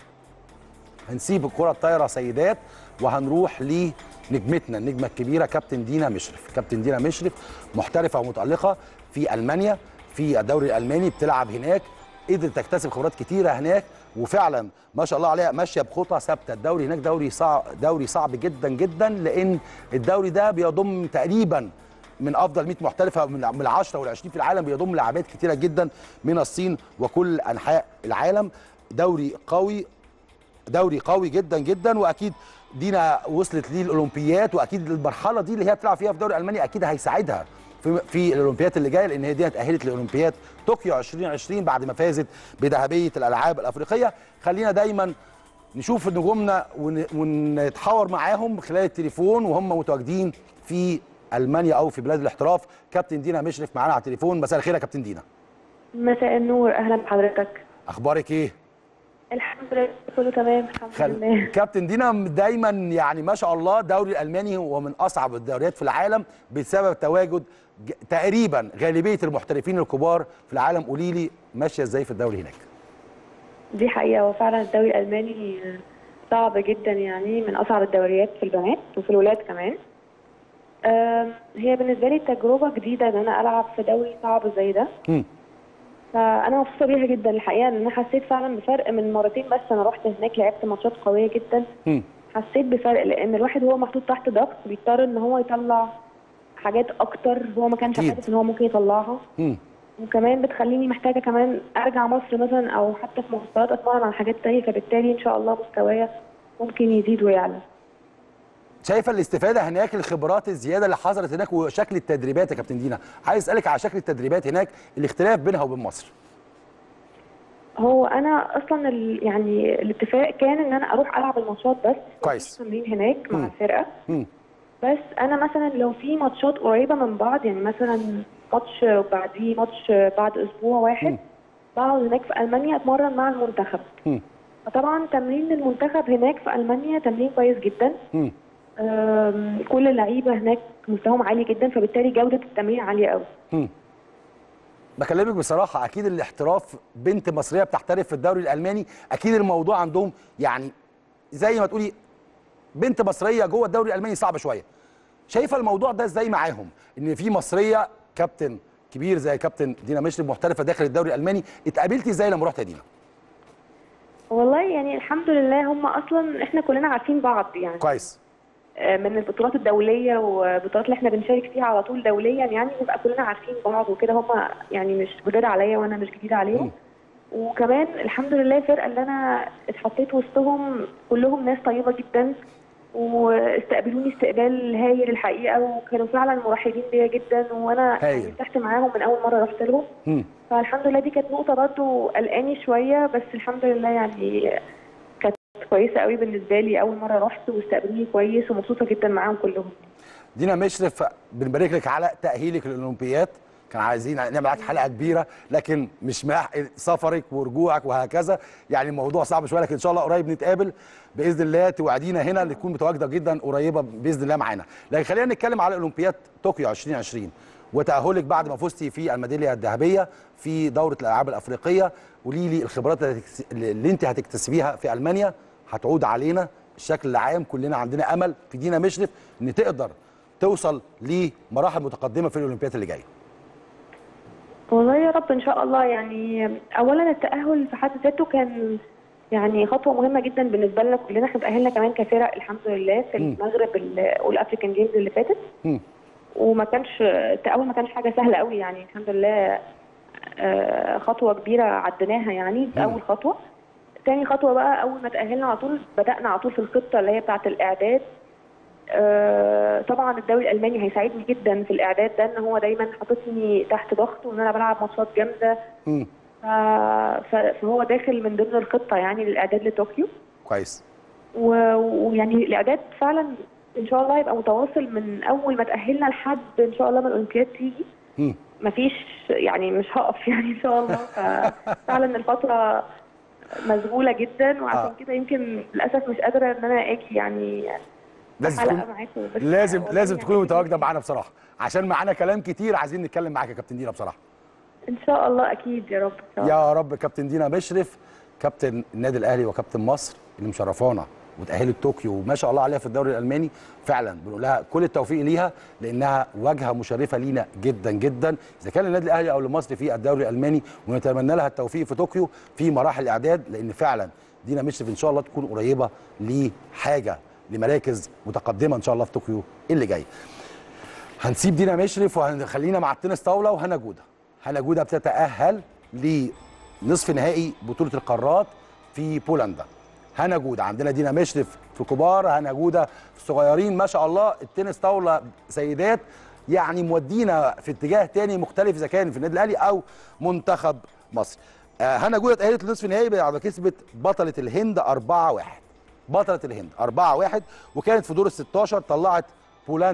هنسيب الكرة الطايرة سيدات وهنروح لنجمتنا النجمة الكبيرة كابتن دينا مشرف كابتن دينا مشرف محترفة ومتألقة في ألمانيا في الدوري الألماني بتلعب هناك قدرت تكتسب خبرات كتيرة هناك وفعلا ما شاء الله عليها ماشية بخطى ثابتة الدوري هناك دوري صعب دوري صعب جدا جدا لأن الدوري ده بيضم تقريبا من افضل 100 محترفه من من 10 وال 20 في العالم بيضم لاعبات كتيره جدا من الصين وكل انحاء العالم دوري قوي دوري قوي جدا جدا واكيد دينا وصلت للاولمبيات واكيد المرحله دي اللي هي بتلعب فيها في دوري المانيا اكيد هيساعدها في في الاولمبيات اللي جايه لان هي دي اتاهلت لاولمبياد طوكيو 2020 بعد ما فازت بذهبيه الالعاب الافريقيه خلينا دايما نشوف نجومنا ون- ونتحاور معاهم خلال التليفون وهم متواجدين في المانيا او في بلاد الاحتراف كابتن دينا مشرف معانا على التليفون مساء الخير يا كابتن دينا مساء النور اهلا بحضرتك اخبارك ايه الحمد لله كله تمام الحمد خل... لله كابتن دينا دايما يعني ما شاء الله الدوري الالماني هو من اصعب الدوريات في العالم بسبب تواجد ج... تقريبا غالبيه المحترفين الكبار في العالم قولي لي ماشيه ازاي في الدوري هناك دي حقيقة هو فعلا الدوري الألماني صعب جدا يعني من أصعب الدوريات في البنات وفي الولاد كمان آم، هي بالنسبة لي تجربة جديدة إن أنا ألعب في دوري صعب زي ده مم. فأنا مبسوطة بيها جدا الحقيقة إن أنا حسيت فعلا بفرق من مرتين بس أنا رحت هناك لعبت ماتشات قوية جدا مم. حسيت بفرق لأن الواحد هو محطوط تحت ضغط بيضطر إن هو يطلع حاجات أكتر هو ما كانش أكيد. حاسس إن هو ممكن يطلعها مم. وكمان بتخليني محتاجه كمان ارجع مصر مثلا او حتى في مواصلات اتمرن على حاجات تانية فبالتالي ان شاء الله مستوايا ممكن يزيد ويعلى شايفه الاستفاده هناك الخبرات الزياده اللي حصلت هناك وشكل التدريبات يا كابتن دينا عايز اسالك على شكل التدريبات هناك الاختلاف بينها وبين مصر هو انا اصلا ال- يعني الاتفاق كان ان انا اروح العب الماتشات بس كويس. تمرين هناك مع مم. الفرقه مم. بس انا مثلا لو في ماتشات قريبه من بعض يعني مثلا ماتش بعديه ماتش بعد اسبوع واحد مم. بقعد هناك في المانيا اتمرن مع المنتخب مم. فطبعا تمرين المنتخب هناك في المانيا تمرين كويس جدا مم. أم، كل اللعيبه هناك مستواهم عالي جدا فبالتالي جوده التمرين عاليه قوي مم. بكلمك بصراحه اكيد الاحتراف بنت مصريه بتحترف في الدوري الالماني اكيد الموضوع عندهم يعني زي ما تقولي بنت مصريه جوه الدوري الالماني صعب شويه شايفه الموضوع ده ازاي معاهم ان في مصريه كابتن كبير زي كابتن دينا مشرف محترفه داخل الدوري الالماني اتقابلتي ازاي لما رحت يا دينا والله يعني الحمد لله هم اصلا احنا كلنا عارفين بعض يعني كويس آه، من البطولات الدوليه والبطولات اللي احنا بنشارك فيها على طول دوليا يعني بنبقى كلنا عارفين بعض وكده هم يعني مش جداد عليا وانا مش جديده عليهم وكمان الحمد لله الفرقه اللي انا اتحطيت وسطهم كلهم ناس طيبه جدا واستقبلوني استقبال هايل الحقيقه وكانوا فعلا مرحبين بيا جدا وانا هايل. يعني ارتحت معاهم من اول مره رحت لهم مم. فالحمد لله دي كانت نقطة برضو قلقاني شوية بس الحمد لله يعني كانت كويسة قوي بالنسبة لي أول مرة رحت واستقبلوني كويس ومبسوطة جدا معاهم كلهم دينا مشرف بنبارك لك على تأهيلك للأولمبياد كان عايزين نعمل معاك حلقة كبيرة لكن مش مع سفرك ورجوعك وهكذا يعني الموضوع صعب شوية لكن إن شاء الله قريب نتقابل بإذن الله توعدينا هنا اللي تكون متواجدة جدا قريبة بإذن الله معانا لكن خلينا نتكلم على أولمبياد طوكيو 2020 وتأهلك بعد ما فزتي في الميدالية الذهبية في دورة الألعاب الأفريقية قولي لي الخبرات اللي هتكس- اللي أنت هتكتسبيها في ألمانيا هتعود علينا الشكل العام كلنا عندنا أمل في دينا مشرف إن تقدر توصل لمراحل متقدمه في الاولمبياد اللي جايه والله يا رب إن شاء الله يعني أولا التأهل في حد ذاته كان يعني خطوة مهمة جدا بالنسبة لنا كلنا احنا تأهلنا كمان كفرق الحمد لله في مم. المغرب ال- والأفريكان جيمز اللي فاتت مم. وما كانش التأهل ما كانش حاجة سهلة قوي يعني الحمد لله آه، خطوة كبيرة عديناها يعني مم. أول خطوة تاني خطوة بقى أول ما تأهلنا على طول بدأنا على طول في الخطة اللي هي بتاعة الإعداد آه، طبعا الدوري الألماني هيساعدني جدا في الإعداد ده إن هو دايما حاططني تحت ضغط وإن أنا بلعب ماتشات جامدة مم. ف- ف- فهو داخل من ضمن الخطة يعني للإعداد لطوكيو كويس و- ويعني الاعداد فعلا ان شاء الله يبقى متواصل من اول ما تاهلنا لحد ان شاء الله ما الاولمبياد تيجي مم. مفيش يعني مش هقف يعني ان شاء الله ففعلا الفتره مشغوله جدا وعشان آه. كده يمكن للاسف مش قادره ان انا اجي يعني لازم حلقه تكون معاكم بس لازم والله لازم يعني تكوني متواجده معانا بصراحه عشان معانا كلام كتير عايزين نتكلم معاك يا كابتن دينا بصراحه ان شاء الله اكيد يا رب ان شاء الله يا رب كابتن دينا مشرف كابتن النادي الاهلي وكابتن مصر اللي مشرفانا وتاهلت طوكيو وما شاء الله عليها في الدوري الالماني فعلا بنقول لها كل التوفيق ليها لانها واجهه مشرفه لينا جدا جدا اذا كان النادي الاهلي او لمصر في الدوري الالماني ونتمنى لها التوفيق في طوكيو في مراحل الاعداد لان فعلا دينا مشرف ان شاء الله تكون قريبه لحاجه لمراكز متقدمه ان شاء الله في طوكيو اللي جاي هنسيب دينا مشرف وهنخلينا مع التنس طاوله وهنا جوده هنا جوده بتتاهل لنصف نهائي بطوله القارات في بولندا هنا جوده عندنا دينا مشرف في كبار هنا جوده في الصغيرين ما شاء الله التنس طاوله سيدات يعني مودينا في اتجاه تاني مختلف اذا كان في النادي الاهلي او منتخب مصر آه، هنا جوده اتاهلت لنصف النهائي بعد ما كسبت بطله الهند 4-1 بطله الهند 4-1 وكانت في دور ال 16 طلعت بولندا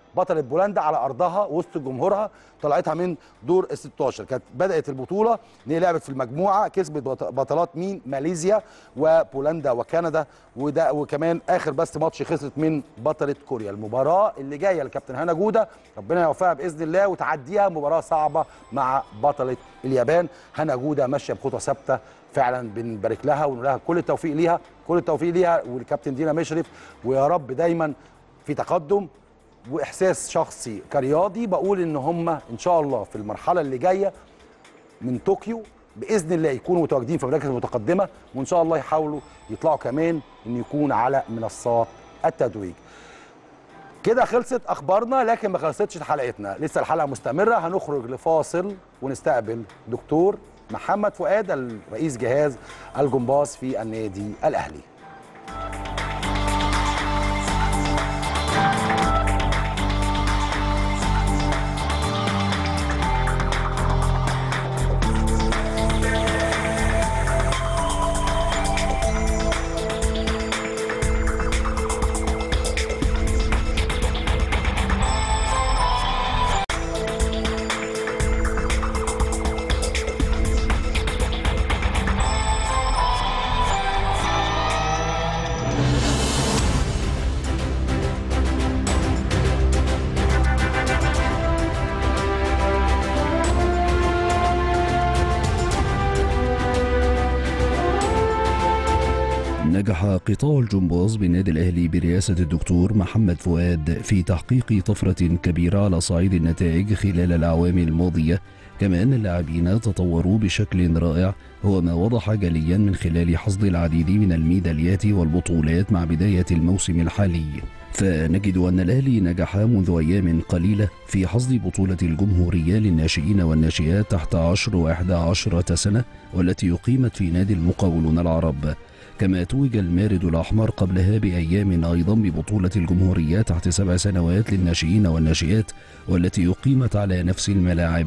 بطله بولندا على ارضها وسط جمهورها طلعتها من دور ال 16 كانت بدات البطوله ان هي لعبت في المجموعه كسبت بط- بطلات مين ماليزيا وبولندا وكندا وده وكمان اخر بس ماتش خسرت من بطله كوريا المباراه اللي جايه لكابتن هنا جوده ربنا يوفقها باذن الله وتعديها مباراه صعبه مع بطله اليابان هنا جوده ماشيه بخطوه ثابته فعلا بنبارك لها ونقول لها كل التوفيق ليها كل التوفيق ليها والكابتن دينا مشرف ويا رب دايما في تقدم واحساس شخصي كرياضي بقول ان هم ان شاء الله في المرحله اللي جايه من طوكيو باذن الله يكونوا متواجدين في المراكز المتقدمه وان شاء الله يحاولوا يطلعوا كمان ان يكون على منصات التتويج كده خلصت اخبارنا لكن ما خلصتش حلقتنا لسه الحلقه مستمره هنخرج لفاصل ونستقبل دكتور محمد فؤاد رئيس جهاز الجمباز في النادي الاهلي نجح قطاع الجمباز بالنادي الأهلي برئاسة الدكتور محمد فؤاد في تحقيق طفرة كبيرة على صعيد النتائج خلال الأعوام الماضية كما أن اللاعبين تطوروا بشكل رائع هو ما وضح جليا من خلال حصد العديد من الميداليات والبطولات مع بداية الموسم الحالي فنجد أن الأهلي نجح منذ أيام قليلة في حصد بطولة الجمهورية للناشئين والناشئات تحت عشر وإحدى عشرة سنة والتي أقيمت في نادي المقاولون العرب كما توج المارد الأحمر قبلها بأيام أيضا ببطولة الجمهورية تحت سبع سنوات للناشئين والناشئات والتي أقيمت على نفس الملاعب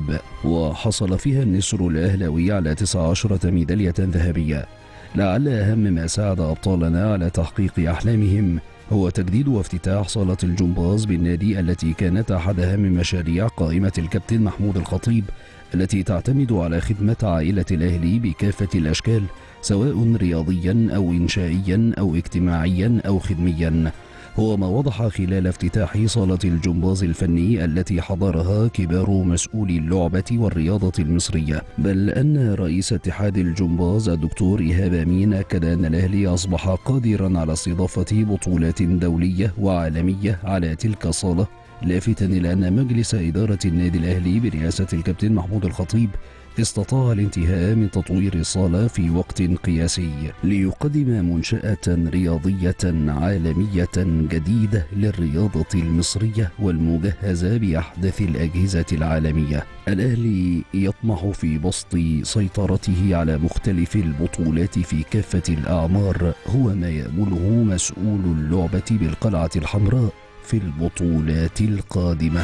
وحصل فيها النسر الأهلاوي على 19 ميدالية ذهبية لعل أهم ما ساعد أبطالنا على تحقيق أحلامهم هو تجديد وافتتاح صالة الجمباز بالنادي التي كانت أحد أهم مشاريع قائمة الكابتن محمود الخطيب التي تعتمد على خدمة عائلة الأهلي بكافة الأشكال سواء رياضيا أو إنشائيا أو اجتماعيا أو خدميا هو ما وضح خلال افتتاح صالة الجمباز الفني التي حضرها كبار مسؤولي اللعبة والرياضة المصرية بل أن رئيس اتحاد الجمباز الدكتور إيهاب أمين أكد أن الأهلي أصبح قادرا على استضافة بطولات دولية وعالمية على تلك الصالة لافتا إلى أن مجلس إدارة النادي الأهلي برئاسة الكابتن محمود الخطيب استطاع الانتهاء من تطوير الصالة في وقت قياسي ليقدم منشأة رياضية عالمية جديدة للرياضة المصرية والمجهزة بأحدث الأجهزة العالمية. الأهلي يطمح في بسط سيطرته على مختلف البطولات في كافة الأعمار هو ما يأمله مسؤول اللعبة بالقلعة الحمراء في البطولات القادمه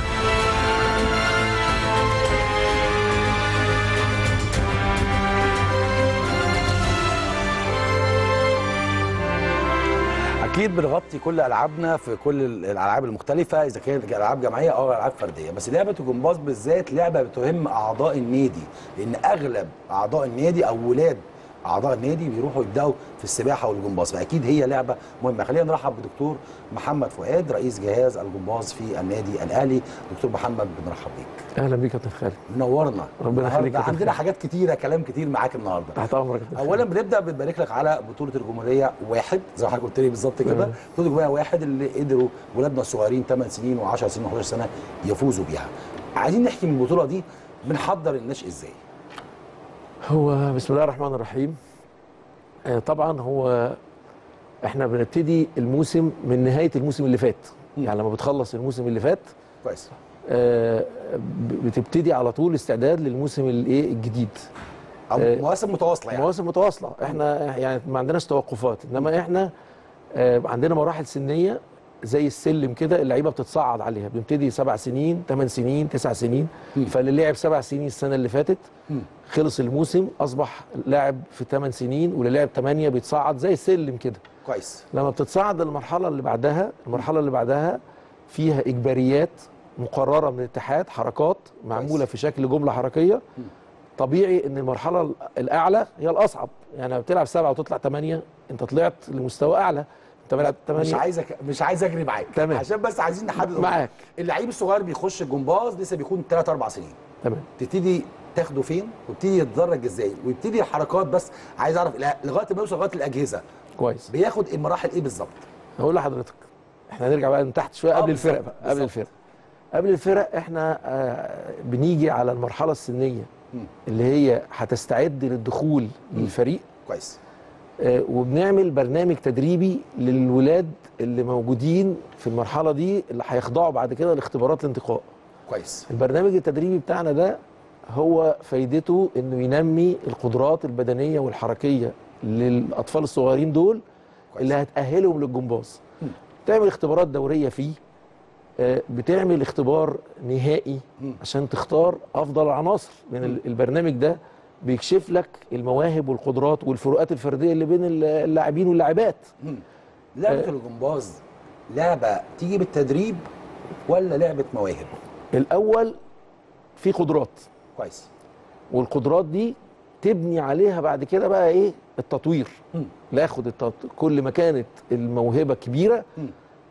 اكيد بنغطي كل العابنا في كل الالعاب المختلفه اذا كانت العاب جماعيه او العاب فرديه بس لعبه الجمباز بالذات لعبه بتهم اعضاء النادي لان اغلب اعضاء النادي او ولاد اعضاء النادي بيروحوا يبداوا في السباحه والجمباز فاكيد هي لعبه مهمه خلينا نرحب بدكتور محمد فؤاد رئيس جهاز الجمباز في النادي الاهلي دكتور محمد بنرحب بيك اهلا بيك يا كابتن خالد منورنا ربنا يخليك النهاردة يا عندنا كابتن. حاجات كتيره كلام كتير معاك النهارده تحت امرك يا كابتن اولا خالد. بنبدا بنبارك لك على بطوله الجمهوريه واحد زي ما حضرتك قلت لي بالظبط كده مم. بطوله الجمهوريه واحد اللي قدروا ولادنا الصغيرين 8 سنين و10 سنين و11 سنه يفوزوا بيها عايزين نحكي من البطوله دي بنحضر النشء ازاي هو بسم الله الرحمن الرحيم آه، طبعا هو احنا بنبتدي الموسم من نهايه الموسم اللي فات مم. يعني لما بتخلص الموسم اللي فات كويس آه، ب- بتبتدي على طول استعداد للموسم الايه الجديد او آه، مواسم متواصله يعني مواسم متواصله احنا يعني ما عندناش توقفات انما احنا آه، عندنا مراحل سنيه زي السلم كده اللعيبه بتتصعد عليها بنبتدي سبع سنين ثمان سنين تسع سنين مم. فاللي لعب سبع سنين السنه اللي فاتت مم. خلص الموسم اصبح لاعب في ثمان سنين واللي لعب ثمانيه بيتصعد زي السلم كده كويس لما بتتصعد للمرحله اللي بعدها المرحله اللي بعدها فيها اجباريات مقرره من الاتحاد حركات معموله كويس. في شكل جمله حركيه طبيعي ان المرحله الاعلى هي الاصعب يعني لما بتلعب سبعه وتطلع ثمانيه انت طلعت لمستوى اعلى انت بتلعب مش ثمانيه عايزك مش عايز اجري معاك تمام. عشان بس عايزين نحدد معاك. اللعيب الصغير بيخش الجمباز لسه بيكون 3 4 سنين تمام تبتدي تاخده فين ويبتدي يتدرج ازاي ويبتدي الحركات بس عايز اعرف لا- لغايه ما يوصل لغايه الاجهزه كويس بياخد المراحل ايه بالظبط هقول لحضرتك احنا هنرجع بقى من تحت شويه آه، قبل بالظبط، الفرق بقى قبل بالظبط. الفرق قبل الفرق احنا آه، بنيجي على المرحله السنيه مم. اللي هي هتستعد للدخول للفريق كويس آه، وبنعمل برنامج تدريبي للولاد اللي موجودين في المرحله دي اللي هيخضعوا بعد كده لاختبارات الانتقاء كويس البرنامج التدريبي بتاعنا ده هو فايدته انه ينمي القدرات البدنيه والحركيه للاطفال الصغيرين دول كويس. اللي هتاهلهم للجمباز تعمل اختبارات دوريه فيه آه، بتعمل اختبار نهائي مم. عشان تختار افضل العناصر لان ال- البرنامج ده بيكشف لك المواهب والقدرات والفروقات الفرديه اللي بين ال- اللاعبين واللاعبات لعبه آه. الجمباز لعبه تيجي بالتدريب ولا لعبه مواهب الاول في قدرات كويس والقدرات دي تبني عليها بعد كده بقى ايه التطوير مم. ناخد التط... كل ما كانت الموهبه كبيره مم.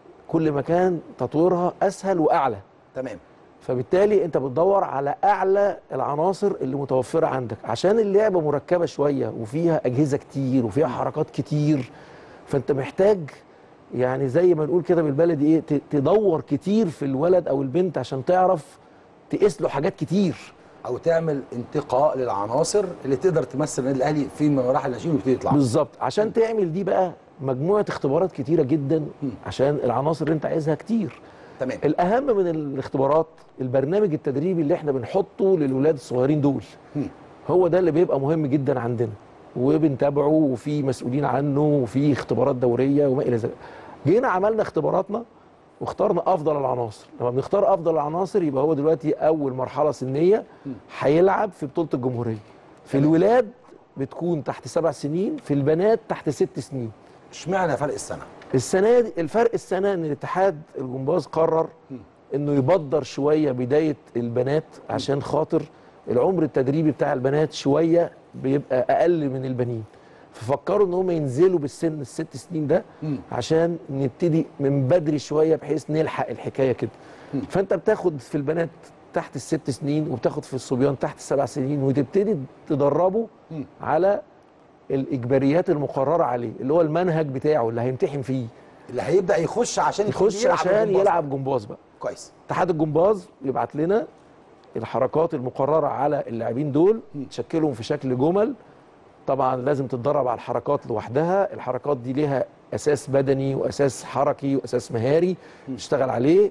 كل ما كان تطويرها اسهل واعلى تمام فبالتالي انت بتدور على اعلى العناصر اللي متوفره عندك عشان اللعبه مركبه شويه وفيها اجهزه كتير وفيها حركات كتير فانت محتاج يعني زي ما نقول كده بالبلدي ايه ت- تدور كتير في الولد او البنت عشان تعرف تقيس له حاجات كتير او تعمل انتقاء للعناصر اللي تقدر تمثل النادي الاهلي في مراحل الناشئين ويبتدي يطلع بالظبط عشان تعمل دي بقى مجموعه اختبارات كتيره جدا عشان العناصر اللي انت عايزها كتير تمام الاهم من الاختبارات البرنامج التدريبي اللي احنا بنحطه للولاد الصغيرين دول مم. هو ده اللي بيبقى مهم جدا عندنا وبنتابعه وفي مسؤولين عنه وفي اختبارات دوريه وما الى ذلك جينا عملنا اختباراتنا واخترنا افضل العناصر لما بنختار افضل العناصر يبقى هو دلوقتي اول مرحله سنيه هيلعب في بطوله الجمهوريه في الولاد بتكون تحت سبع سنين في البنات تحت ست سنين اشمعنى فرق السنه السنه دي الفرق السنه ان الاتحاد الجمباز قرر انه يبدر شويه بدايه البنات عشان خاطر العمر التدريبي بتاع البنات شويه بيبقى اقل من البنين ففكروا ان هم ينزلوا بالسن الست سنين ده مم. عشان نبتدي من بدري شويه بحيث نلحق الحكايه كده فانت بتاخد في البنات تحت الست سنين وبتاخد في الصبيان تحت السبع سنين وتبتدي تدربه مم. على الاجباريات المقرره عليه اللي هو المنهج بتاعه اللي هيمتحن فيه اللي هيبدا يخش عشان يبتدي يخش عشان الجمباز. يلعب جمباز بقى كويس اتحاد الجمباز يبعت لنا الحركات المقرره على اللاعبين دول تشكلهم في شكل جمل طبعا لازم تتدرب على الحركات لوحدها الحركات دي ليها اساس بدني واساس حركي واساس مهاري تشتغل عليه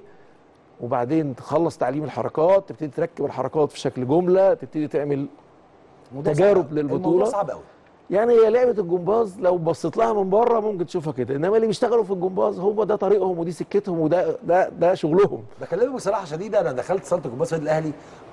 وبعدين تخلص تعليم الحركات تبتدي تركب الحركات في شكل جمله تبتدي تعمل الموضوع تجارب صعب. للبطولة. الموضوع صعب قوي يعني هي لعبه الجمباز لو بصيت لها من بره ممكن تشوفها كده انما اللي بيشتغلوا في الجمباز هو ده طريقهم ودي سكتهم وده ده ده شغلهم بكلمك بصراحه شديده انا دخلت صاله الجمباز في النادي الاهلي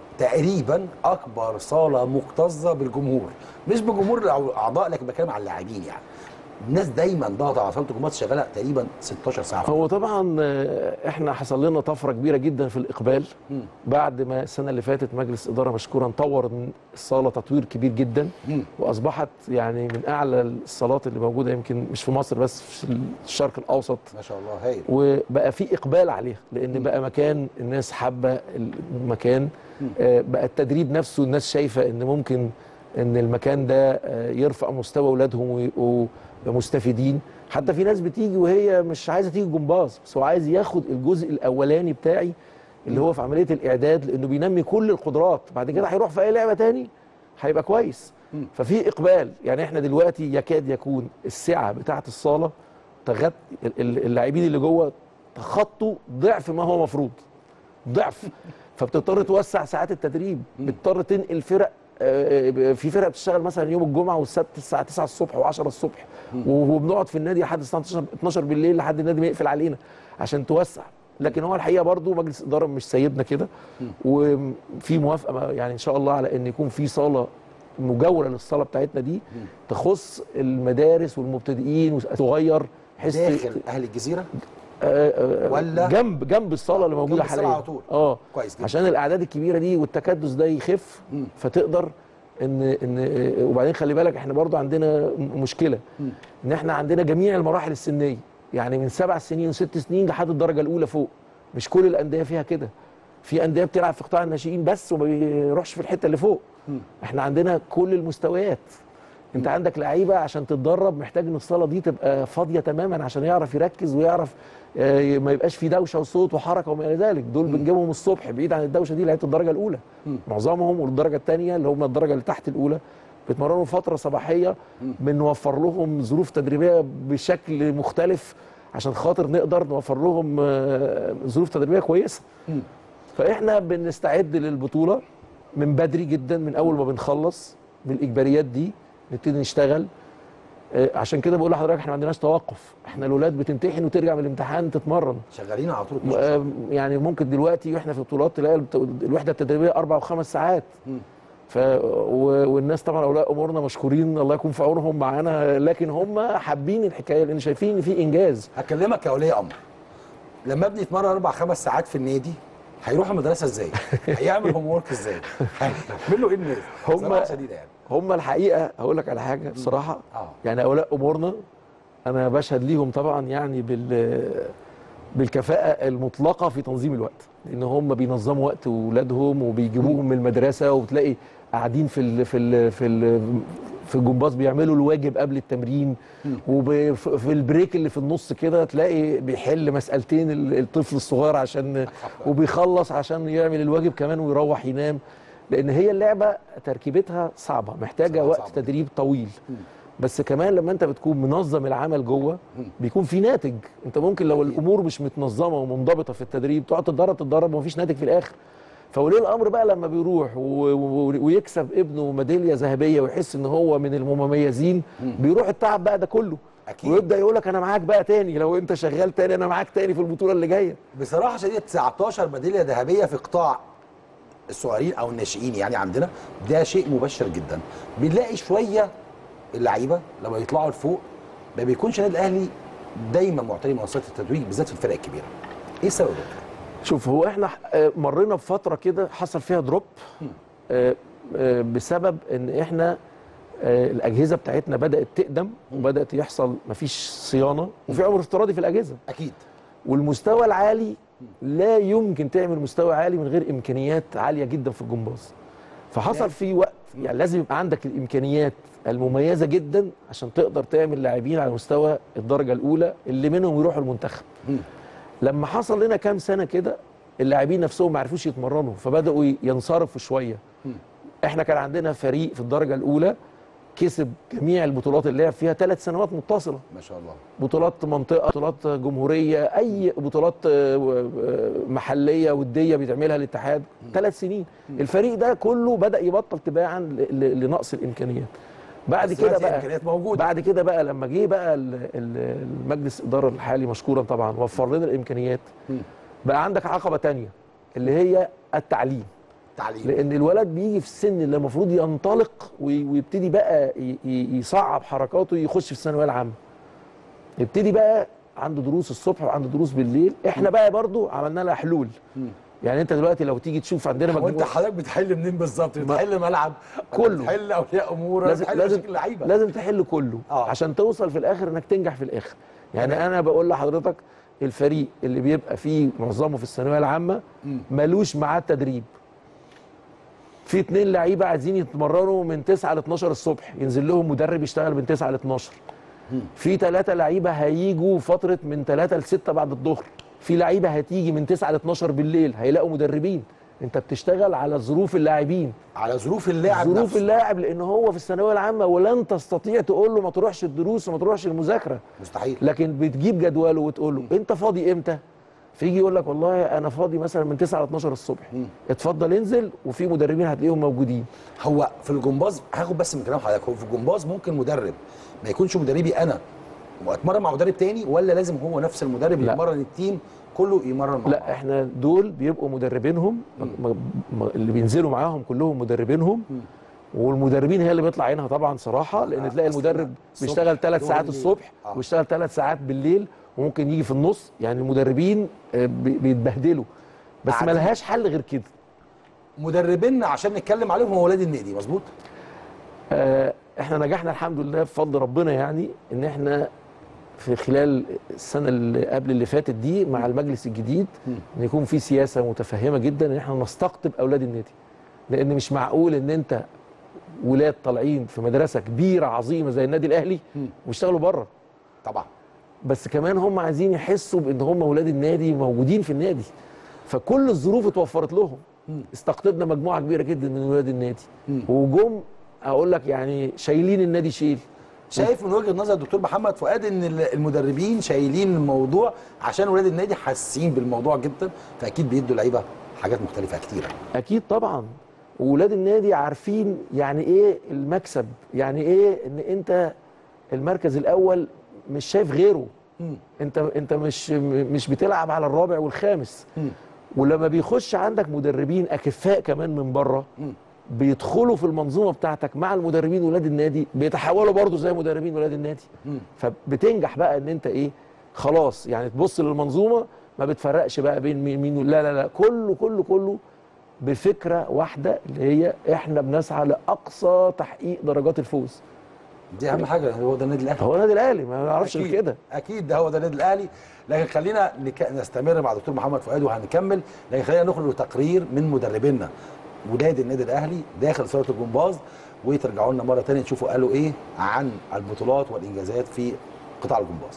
تقريبا اكبر صاله مكتظه بالجمهور مش بجمهور الاعضاء لكن بتكلم على اللاعبين يعني الناس دايما ضاغطه على صاله الجمباز شغاله تقريبا 16 ساعه هو طبعا آه، احنا حصل لنا طفره كبيره جدا في الاقبال مم. بعد ما السنه اللي فاتت مجلس اداره مشكورا طور من الصاله تطوير كبير جدا مم. واصبحت يعني من اعلى الصالات اللي موجوده يمكن مش في مصر بس في الشرق الاوسط ما شاء الله هايل وبقى في اقبال عليها لان بقى مكان الناس حابه المكان آه، بقى التدريب نفسه الناس شايفه ان ممكن ان المكان ده آه، يرفع مستوى اولادهم ويبقوا مستفيدين حتى في ناس بتيجي وهي مش عايزه تيجي جمباز بس هو عايز ياخد الجزء الاولاني بتاعي اللي هو في عمليه الاعداد لانه بينمي كل القدرات بعد كده هيروح في اي لعبه تاني هيبقى كويس ففي اقبال يعني احنا دلوقتي يكاد يكون السعه بتاعه الصاله تغط ال- ال- اللاعبين اللي جوه تخطوا ضعف ما هو مفروض ضعف فبتضطر توسع ساعات التدريب بتضطر تنقل فرق آه، في فرق بتشتغل مثلا يوم الجمعه والسبت الساعه 9 الصبح و10 الصبح وبنقعد في النادي لحد الساعه 12 12 بالليل لحد النادي ما يقفل علينا عشان توسع لكن هو الحقيقه برضو مجلس الاداره مش سايبنا كده وفي موافقه ما- يعني ان شاء الله على ان يكون في صاله مجاوره للصاله بتاعتنا دي تخص المدارس والمبتدئين وتغير بحيث داخل اهل الجزيره آه، آه، ولا- جنب جنب الصاله اللي موجوده جنب الصالة حاليا على طول. اه كويس جدا. عشان الاعداد الكبيره دي والتكدس ده يخف مم. فتقدر ان ان آه، وبعدين خلي بالك احنا برضو عندنا م- مشكله ان احنا عندنا جميع المراحل السنيه يعني من سبع سنين وست سنين لحد الدرجه الاولى فوق مش كل الانديه فيها كده في انديه بتلعب في قطاع الناشئين بس وما بيروحش في الحته اللي فوق احنا عندنا كل المستويات انت عندك لعيبه عشان تتدرب محتاج ان الصاله دي تبقى فاضيه تماما عشان يعرف يركز ويعرف آه، ما يبقاش في دوشه وصوت وحركه وما الى ذلك دول بنجيبهم الصبح بعيد عن الدوشه دي لعيبه الدرجه الاولى معظمهم والدرجه الثانيه اللي هم الدرجه اللي تحت الاولى بيتمرنوا فتره صباحيه بنوفر لهم ظروف تدريبيه بشكل مختلف عشان خاطر نقدر نوفر لهم آه، ظروف تدريبيه كويسه فاحنا بنستعد للبطوله من بدري جدا من اول ما بنخلص بالاجباريات دي نبتدي نشتغل آه، عشان كده بقول لحضرتك احنا ما عندناش توقف احنا الاولاد بتمتحن وترجع من الامتحان تتمرن شغالين على طول آه، يعني ممكن دلوقتي واحنا في بطولات تلاقي الت- الوحده التدريبيه اربع وخمس ساعات ف و- والناس طبعا اولياء امورنا مشكورين الله يكون في عونهم معانا لكن هم حابين الحكايه لان شايفين ان في انجاز هكلمك كولي امر لما ابني يتمرن اربع خمس ساعات في النادي هيروح المدرسه ازاي؟ هيعمل هوم ورك ازاي؟ هيعمل له ايه الناس؟ هم- صراحة شديده يعني هم الحقيقه هقول لك على حاجه بصراحه اه يعني اولياء امورنا انا بشهد ليهم طبعا يعني بال بالكفاءه المطلقه في تنظيم الوقت لان هم بينظموا وقت اولادهم وبيجيبوهم من المدرسه وتلاقي قاعدين في ال في ال في ال في الجمباز بيعملوا الواجب قبل التمرين وفي البريك اللي في النص كده تلاقي بيحل مسألتين ال- الطفل الصغير عشان وبيخلص عشان يعمل الواجب كمان ويروح ينام لان هي اللعبه تركيبتها صعبه محتاجه صعبة، وقت صعبة. تدريب طويل بس كمان لما انت بتكون منظم العمل جوه بيكون في ناتج انت ممكن لو الامور مش متنظمه ومنضبطه في التدريب تقعد تتدرب تتدرب ومفيش ناتج في الاخر فولي الامر بقى لما بيروح و- و- ويكسب ابنه ميداليه ذهبيه ويحس ان هو من المميزين بيروح التعب بقى ده كله أكيد. ويبدا يقول لك انا معاك بقى تاني لو انت شغال تاني انا معاك تاني في البطوله اللي جايه بصراحه شديده 19 ميداليه ذهبيه في قطاع الصغيرين او الناشئين يعني عندنا ده شيء مبشر جدا بنلاقي شويه اللعيبه لما يطلعوا لفوق ما بيكونش النادي الاهلي دايما معتني بمنصات التتويج بالذات في الفرق الكبيره ايه السبب ده؟ شوف هو احنا آه، مرينا بفتره كده حصل فيها دروب آه، آه، بسبب ان احنا آه، الاجهزه بتاعتنا بدات تقدم وبدات يحصل مفيش صيانه وفي عمر افتراضي في الاجهزه اكيد والمستوى العالي لا يمكن تعمل مستوى عالي من غير امكانيات عاليه جدا في الجمباز فحصل في وقت يعني لازم يبقى عندك الامكانيات المميزه جدا عشان تقدر تعمل لاعبين على مستوى الدرجه الاولى اللي منهم يروحوا المنتخب لما حصل لنا كام سنه كده اللاعبين نفسهم ما عرفوش يتمرنوا فبداوا ينصرفوا شويه احنا كان عندنا فريق في الدرجه الاولى كسب جميع البطولات اللي لعب فيها ثلاث سنوات متصله ما شاء الله بطولات منطقه بطولات جمهوريه اي بطولات آه، آه، محليه وديه بيتعملها الاتحاد ثلاث سنين الفريق ده كله بدا يبطل تباعا ل- ل- لنقص الامكانيات بعد بس كده دلوقتي بقى الإمكانيات موجودة. بعد كده بقى لما جه بقى ال- ال- المجلس الاداره الحالي مشكورا طبعا وفر لنا الامكانيات بقى عندك عقبه تانية اللي هي التعليم تعليم لان الولد بيجي في السن اللي المفروض ينطلق وي- ويبتدي بقى ي- ي- يصعب حركاته يخش في الثانويه العامه يبتدي بقى عنده دروس الصبح وعنده دروس بالليل احنا بقى برضو عملنا لها حلول يعني انت دلوقتي لو تيجي تشوف عندنا هو انت مجموعه حضرتك بتحل منين بالظبط؟ بتحل ملعب كله. بتحل اولياء امور لازم بتحل لازم مشاكل اللعيبه لازم تحل كله آه. عشان توصل في الاخر انك تنجح في الاخر يعني انا بقول لحضرتك الفريق اللي بيبقى فيه معظمه في الثانويه العامه ملوش معاه تدريب في اتنين لعيبه عايزين يتمرنوا من 9 ل 12 الصبح ينزل لهم مدرب يشتغل من 9 ل 12 في ثلاثه لعيبه هيجوا فتره من 3 ل 6 بعد الظهر في لعيبه هتيجي من 9 ل 12 بالليل هيلاقوا مدربين انت بتشتغل على ظروف اللاعبين على ظروف اللاعب ظروف نفسه. اللاعب لان هو في الثانويه العامه ولن تستطيع تقول له ما تروحش الدروس وما تروحش المذاكره مستحيل لكن بتجيب جدوله وتقول له انت فاضي امتى فيجي يقول لك والله انا فاضي مثلا من 9 ل 12 الصبح اتفضل انزل وفي مدربين هتلاقيهم موجودين هو في الجمباز هاخد بس من كلام حضرتك هو في الجمباز ممكن مدرب ما يكونش مدربي انا واتمرن مع مدرب تاني ولا لازم هو نفس المدرب لا. يمرن التيم كله يمرن مع لا بعض؟ احنا دول بيبقوا مدربينهم م- م- اللي بينزلوا معاهم كلهم مدربينهم والمدربين هي اللي بيطلع عينها طبعا صراحه لان آه، تلاقي أصل المدرب الصبح بيشتغل ثلاث دول ساعات بالليل. الصبح آه. ويشتغل ثلاث ساعات بالليل وممكن يجي في النص يعني المدربين آه، بي- بيتبهدلوا بس ما قاعدين. لهاش حل غير كده مدربين عشان نتكلم عليهم هو ولاد النادي مظبوط آه، احنا نجحنا الحمد لله بفضل ربنا يعني ان احنا في خلال السنه اللي قبل اللي فاتت دي مع المجلس الجديد ان يكون في سياسه متفهمه جدا ان احنا نستقطب اولاد النادي لان مش معقول ان انت ولاد طالعين في مدرسه كبيره عظيمه زي النادي الاهلي ويشتغلوا بره طبعا بس كمان هم عايزين يحسوا بان هم ولاد النادي موجودين في النادي فكل الظروف اتوفرت لهم استقطبنا مجموعه كبيره جدا من ولاد النادي وجم اقول لك يعني شايلين النادي شيل شايف من وجهه نظر الدكتور محمد فؤاد ان ال- المدربين شايلين الموضوع عشان ولاد النادي حاسين بالموضوع جدا فاكيد بيدوا لعيبه حاجات مختلفه كتيره اكيد طبعا وولاد النادي عارفين يعني ايه المكسب يعني ايه ان انت المركز الاول مش شايف غيره انت انت مش م- مش بتلعب على الرابع والخامس ولما بيخش عندك مدربين اكفاء كمان من بره بيدخلوا في المنظومه بتاعتك مع المدربين ولاد النادي بيتحولوا برضو زي مدربين ولاد النادي فبتنجح بقى ان انت ايه خلاص يعني تبص للمنظومه ما بتفرقش بقى بين مين مين لا لا لا كله كله كله بفكره واحده اللي هي احنا بنسعى لاقصى تحقيق درجات الفوز دي اهم حاجه هو ده النادي الاهلي هو النادي الاهلي ما نعرفش غير أكيد. كده اكيد ده هو ده النادي الاهلي لكن خلينا نك... نستمر مع دكتور محمد فؤاد وهنكمل لكن خلينا نخرج لتقرير من مدربينا ولاد النادي الاهلي داخل صاله الجمباز وترجعوا لنا مره ثانيه تشوفوا قالوا ايه عن البطولات والانجازات في قطاع الجمباز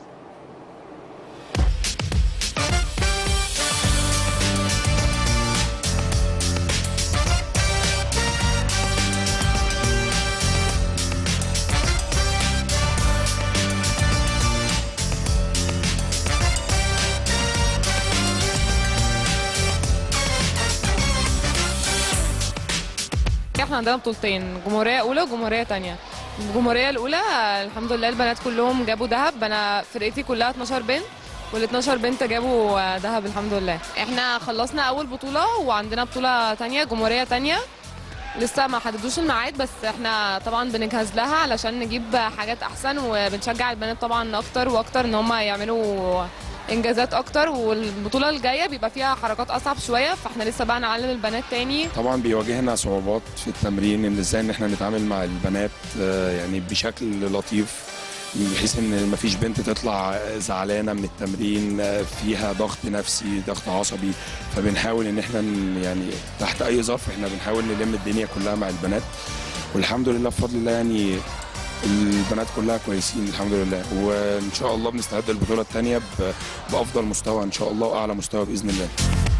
احنا عندنا بطولتين جمهوريه اولى وجمهوريه تانية الجمهوريه الاولى الحمد لله البنات كلهم جابوا ذهب انا فرقتي كلها 12 بنت وال 12 بنت جابوا ذهب الحمد لله احنا خلصنا اول بطوله وعندنا بطوله تانية جمهوريه تانية لسه ما حددوش الميعاد بس احنا طبعا بنجهز لها علشان نجيب حاجات احسن وبنشجع البنات طبعا اكتر واكتر ان هم يعملوا انجازات اكتر والبطوله الجايه بيبقى فيها حركات اصعب شويه فاحنا لسه بقى نعلم البنات تاني طبعا بيواجهنا صعوبات في التمرين ان ازاي ان احنا نتعامل مع البنات آه، يعني بشكل لطيف بحيث ان مفيش بنت تطلع زعلانه من التمرين آه، فيها ضغط نفسي ضغط عصبي فبنحاول ان احنا ن- يعني تحت اي ظرف احنا بنحاول نلم الدنيا كلها مع البنات والحمد لله بفضل الله يعني البنات كلها كويسين الحمد لله وان شاء الله بنستعد للبطوله الثانيه بافضل مستوى ان شاء الله واعلى مستوى باذن الله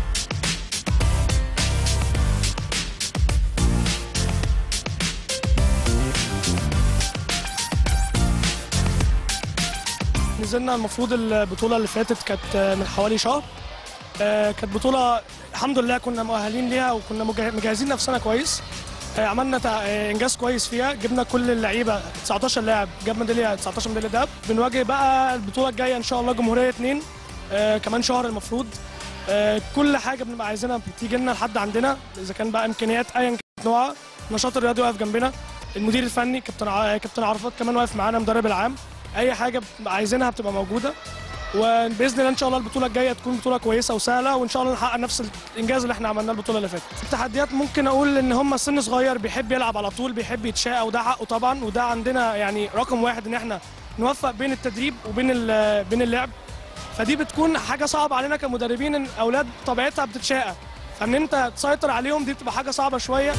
نزلنا المفروض البطولة اللي فاتت كانت من حوالي شهر آه، كانت بطولة الحمد لله كنا مؤهلين ليها وكنا مجه- مجهزين نفسنا كويس آه، عملنا تع- آه، انجاز كويس فيها جبنا كل اللعيبه 19 لاعب جاب ميداليه 19 ميداليه دهب بنواجه بقى البطوله الجايه ان شاء الله جمهوريه اتنين آه، كمان شهر المفروض آه، كل حاجه بنبقى عايزينها بتيجي لنا لحد عندنا اذا كان بقى امكانيات ايا كانت نوعها النشاط الرياضي واقف جنبنا المدير الفني كابتن ع- كابتن عرفات كمان واقف معانا مدرب العام اي حاجه بتبقى عايزينها بتبقى موجوده وباذن الله ان شاء الله البطوله الجايه تكون بطوله كويسه وسهله وان شاء الله نحقق نفس الانجاز اللي احنا عملناه البطوله اللي فاتت التحديات ممكن اقول ان هم سن صغير بيحب يلعب على طول بيحب يتشاقى وده حقه طبعا وده عندنا يعني رقم واحد ان احنا نوفق بين التدريب وبين ال- بين اللعب فدي بتكون حاجه صعبه علينا كمدربين ان اولاد طبيعتها بتتشاقى فان انت تسيطر عليهم دي بتبقى حاجه صعبه شويه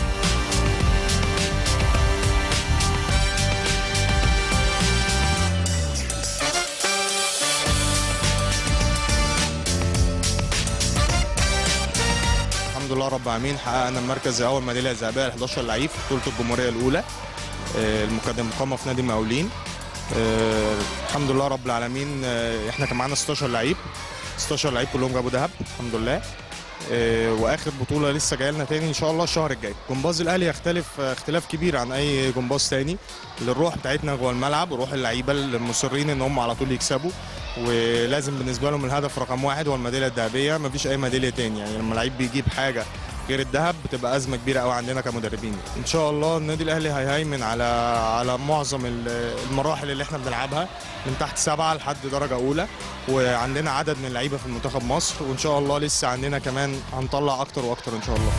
الحمد لله رب العالمين حققنا المركز الاول ميداليه ذهبيه ل 11 لعيب في بطوله الجمهوريه الاولى آه، المقدم مقامه في نادي المقاولين آه، الحمد لله رب العالمين آه، احنا كان معانا 16 لعيب 16 لعيب كلهم جابوا ذهب الحمد لله آه، واخر بطوله لسه جايه لنا تاني ان شاء الله الشهر الجاي جمباز الاهلي يختلف آه، اختلاف كبير عن اي جمباز تاني الروح بتاعتنا جوه الملعب وروح اللعيبه المصرين ان هم على طول يكسبوا ولازم بالنسبه لهم الهدف رقم واحد هو الميداليه الذهبيه مفيش اي ميداليه تاني يعني لما لعيب بيجيب حاجه غير الذهب بتبقى ازمه كبيره قوي عندنا كمدربين ان شاء الله النادي الاهلي هيهيمن على على معظم ال- المراحل اللي احنا بنلعبها من تحت سبعه لحد درجه اولى وعندنا عدد من اللعيبه في المنتخب مصر وان شاء الله لسه عندنا كمان هنطلع اكتر واكتر ان شاء الله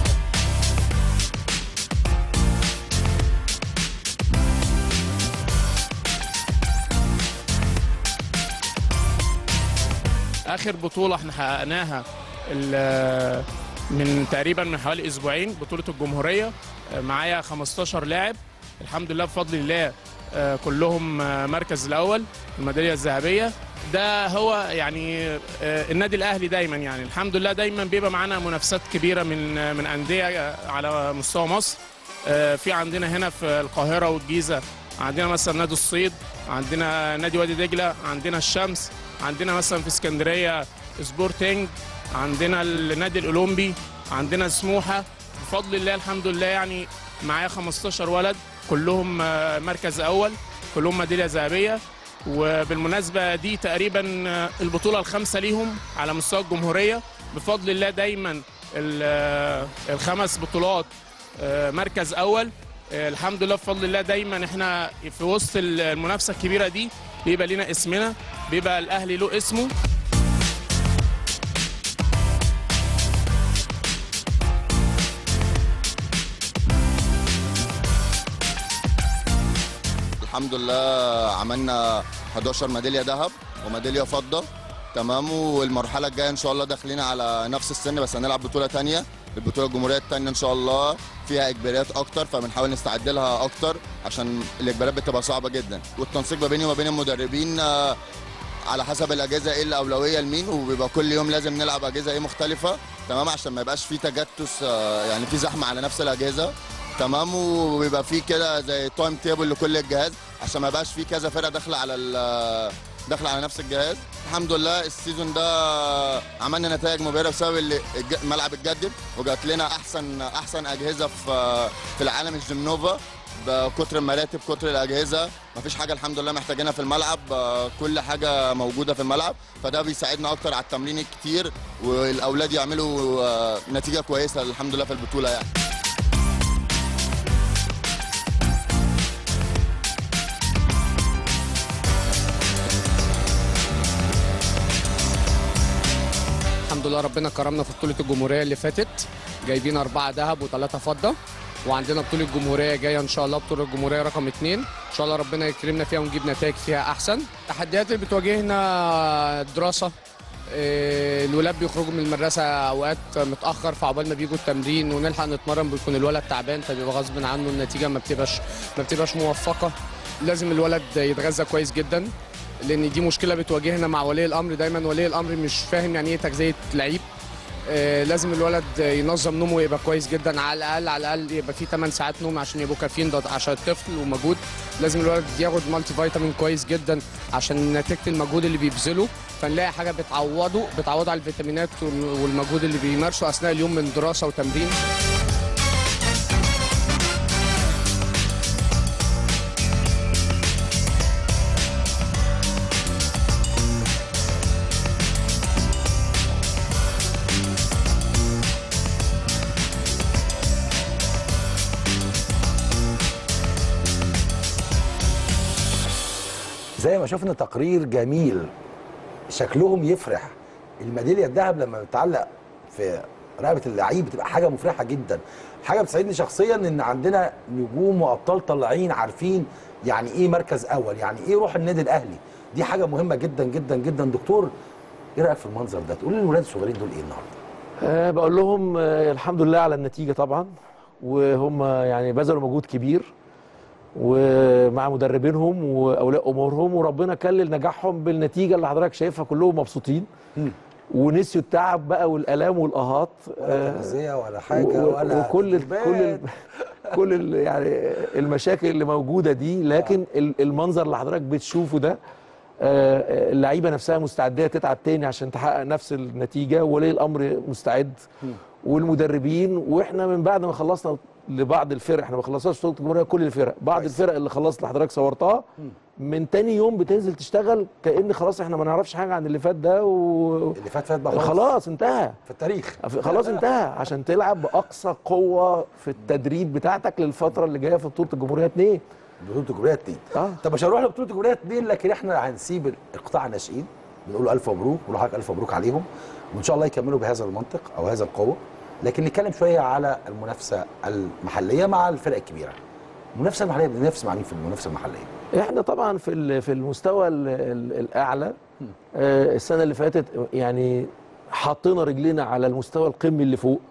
اخر بطوله احنا حققناها ال- من تقريبا من حوالي اسبوعين بطوله الجمهوريه معايا 15 لاعب الحمد لله بفضل الله آه، كلهم آه، مركز الاول الميداليه الذهبيه ده هو يعني آه، النادي الاهلي دايما يعني الحمد لله دايما بيبقى معانا منافسات كبيره من آه، من انديه آه، على مستوى مصر آه، في عندنا هنا في القاهره والجيزه عندنا مثلا نادي الصيد عندنا نادي وادي دجله عندنا الشمس عندنا مثلا في اسكندريه سبورتنج عندنا النادي الاولمبي عندنا سموحه بفضل الله الحمد لله يعني معايا 15 ولد كلهم آه، مركز اول كلهم ميداليه ذهبيه وبالمناسبه دي تقريبا آه، البطوله الخامسه ليهم على مستوى الجمهوريه بفضل الله دايما ال- آه، الخمس بطولات آه، مركز اول آه، الحمد لله بفضل الله دايما احنا في وسط المنافسه الكبيره دي بيبقى لنا اسمنا بيبقى الاهلي له اسمه الحمد لله عملنا 11 ميداليه ذهب وميداليه فضه تمام والمرحله الجايه ان شاء الله داخلين على نفس السن بس هنلعب بطوله تانية البطوله الجمهوريه التانية ان شاء الله فيها اجباريات اكتر فبنحاول نستعد لها اكتر عشان الاجباريات بتبقى صعبه جدا والتنسيق ما بيني وما بين المدربين آه، على حسب الاجهزه ايه الاولويه لمين وبيبقى كل يوم لازم نلعب اجهزه ايه مختلفه تمام عشان ما يبقاش في تجتس آه، يعني في زحمه على نفس الاجهزه تمام وبيبقى في كده زي تايم تيبل لكل الجهاز عشان ما يبقاش في كذا فرقه داخله على ال- داخله على نفس الجهاز الحمد لله السيزون ده عملنا نتائج مبهره بسبب اللي الج- الملعب اتجدد وجات لنا احسن احسن اجهزه في في العالم الجيمنوفا بكتر المراتب كتر الاجهزه مفيش حاجه الحمد لله محتاجينها في الملعب آه، كل حاجه موجوده في الملعب فده بيساعدنا اكتر على التمرين الكتير والاولاد يعملوا آه، نتيجه كويسه الحمد لله في البطوله يعني الحمد لله ربنا كرمنا في بطولة الجمهورية اللي فاتت جايبين أربعة ذهب وثلاثة فضة وعندنا بطولة الجمهورية جاية إن شاء الله بطولة الجمهورية رقم اتنين إن شاء الله ربنا يكرمنا فيها ونجيب نتائج فيها أحسن التحديات اللي بتواجهنا الدراسة إيه، الولاد بيخرجوا من المدرسة أوقات متأخر فعقبال ما بيجوا التمرين ونلحق نتمرن بيكون الولد تعبان فبيبقى غصب عنه النتيجة ما بتبقاش ما بتبقاش موفقة لازم الولد يتغذى كويس جدا لان دي مشكله بتواجهنا مع ولي الامر دايما ولي الامر مش فاهم يعني ايه تغذيه لعيب آه، لازم الولد ينظم نومه ويبقى كويس جدا على الاقل على الاقل يبقى فيه 8 ساعات نوم عشان يبقوا كافيين ده عشان الطفل ومجهود لازم الولد ياخد مالتي فيتامين كويس جدا عشان نتيجه المجهود اللي بيبذله فنلاقي حاجه بتعوضه بتعوضه على الفيتامينات وال- والمجهود اللي بيمارسه اثناء اليوم من دراسه وتمرين زي ما شفنا تقرير جميل شكلهم يفرح الميداليه الذهب لما بتتعلق في رقبه اللعيب بتبقى حاجه مفرحه جدا حاجه بتسعدني شخصيا ان عندنا نجوم وابطال طالعين عارفين يعني ايه مركز اول يعني ايه روح النادي الاهلي دي حاجه مهمه جدا جدا جدا دكتور ايه رايك في المنظر ده تقول للولاد الصغيرين دول ايه النهارده أه بقول لهم أه الحمد لله على النتيجه طبعا وهم يعني بذلوا مجهود كبير ومع مدربينهم واولياء امورهم وربنا كلل نجاحهم بالنتيجه اللي حضرتك شايفها كلهم مبسوطين ونسيوا التعب بقى والالام والاهات ولا تغذيه ولا حاجه و- ولا وكل ال كل ال كل ال يعني المشاكل اللي موجوده دي لكن ال- المنظر اللي حضرتك بتشوفه ده آه، اللعيبه نفسها مستعده تتعب تاني عشان تحقق نفس النتيجه ولي الامر مستعد والمدربين واحنا من بعد ما خلصنا لبعض الفرق احنا ما خلصناش بطوله الجمهوريه كل الفرق بعض الفرق اللي خلصت اللي حضرتك صورتها من تاني يوم بتنزل تشتغل كأن خلاص احنا ما نعرفش حاجه عن اللي فات ده و... اللي فات فات بقى خلاص. خلاص انتهى في التاريخ خلاص انتهى عشان تلعب باقصى قوه في التدريب بتاعتك للفتره اللي جايه في بطوله الجمهوريه 2 بطوله الجمهوريه 2 اه طب مش هنروح لبطوله الجمهوريه 2 لكن احنا هنسيب القطاع الناشئين بنقول له الف مبروك ونقول لحضرتك الف مبروك عليهم وان شاء الله يكملوا بهذا المنطق او هذا القوه لكن نتكلم شويه على المنافسه المحليه مع الفرق الكبيره المنافسه المحليه بننافس مع مين في المنافسه المحليه احنا طبعا في ال- في المستوى ال- ال- الاعلى آه، السنه اللي فاتت يعني حطينا رجلينا على المستوى القمي اللي فوق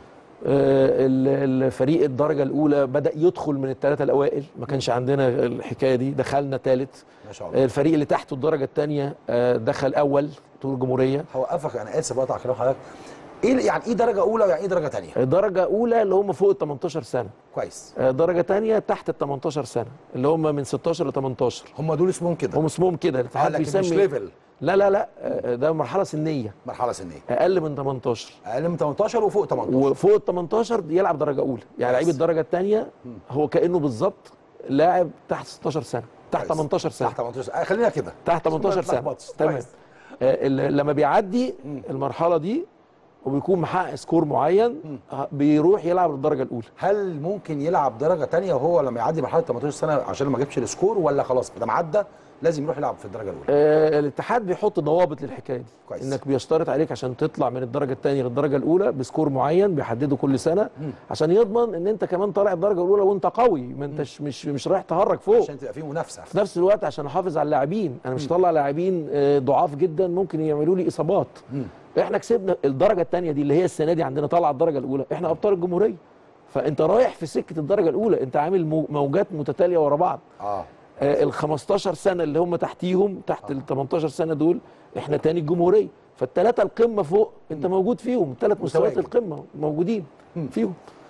آه، ال- الفريق الدرجه الاولى بدا يدخل من الثلاثه الاوائل ما كانش عندنا الحكايه دي دخلنا ثالث ما شاء الله الفريق اللي تحته الدرجه الثانيه دخل اول طول الجمهوريه هوقفك انا اسف بقطع كلام حضرتك ايه يعني ايه درجه اولى ويعني ايه درجه ثانيه درجه اولى اللي هم فوق ال 18 سنه كويس آه، درجه ثانيه تحت ال 18 سنه اللي هم من 16 ل 18 هم دول اسمهم كده هم اسمهم كده آه الاتحاد لكن مش بيسمي ليفل لا لا لا آه، ده مرحله سنيه مرحله سنيه اقل من 18 اقل من 18 وفوق 18 وفوق ال 18 يلعب درجه اولى يعني لعيب الدرجه الثانيه هو كانه بالظبط لاعب تحت 16 سنه تحت كويس. 18 سنه تحت 18 آه، خلينا كده تحت 18 ما سنه نتلخبطش. تمام كويس. آه، ال- لما بيعدي المرحله دي وبيكون محقق سكور معين آه، بيروح يلعب الدرجه الاولى هل ممكن يلعب درجه ثانيه وهو لما يعدي مرحله 18 سنه عشان ما جابش السكور ولا خلاص ده معدى لازم يروح يلعب في الدرجه الاولى آه، الاتحاد بيحط ضوابط للحكايه دي كويس. انك بيشترط عليك عشان تطلع من الدرجه الثانيه للدرجه الاولى بسكور معين بيحدده كل سنه عشان يضمن ان انت كمان طالع الدرجه الاولى وانت قوي ما انتش مش مش رايح تهرج فوق عشان تبقى في منافسه في نفس الوقت عشان احافظ على اللاعبين انا مش هطلع لاعبين آه، ضعاف جدا ممكن يعملوا لي اصابات احنا كسبنا الدرجه الثانيه دي اللي هي السنه دي عندنا طالعه الدرجه الاولى احنا ابطال الجمهوريه فانت رايح في سكه الدرجه الاولى انت عامل مو- موجات متتاليه ورا بعض اه ال 15 سنه اللي هم تحتيهم تحت ال 18 سنه دول احنا تاني الجمهوريه فالثلاثه القمه فوق انت موجود فيهم الثلاث مستويات متواجد. القمه موجودين فيهم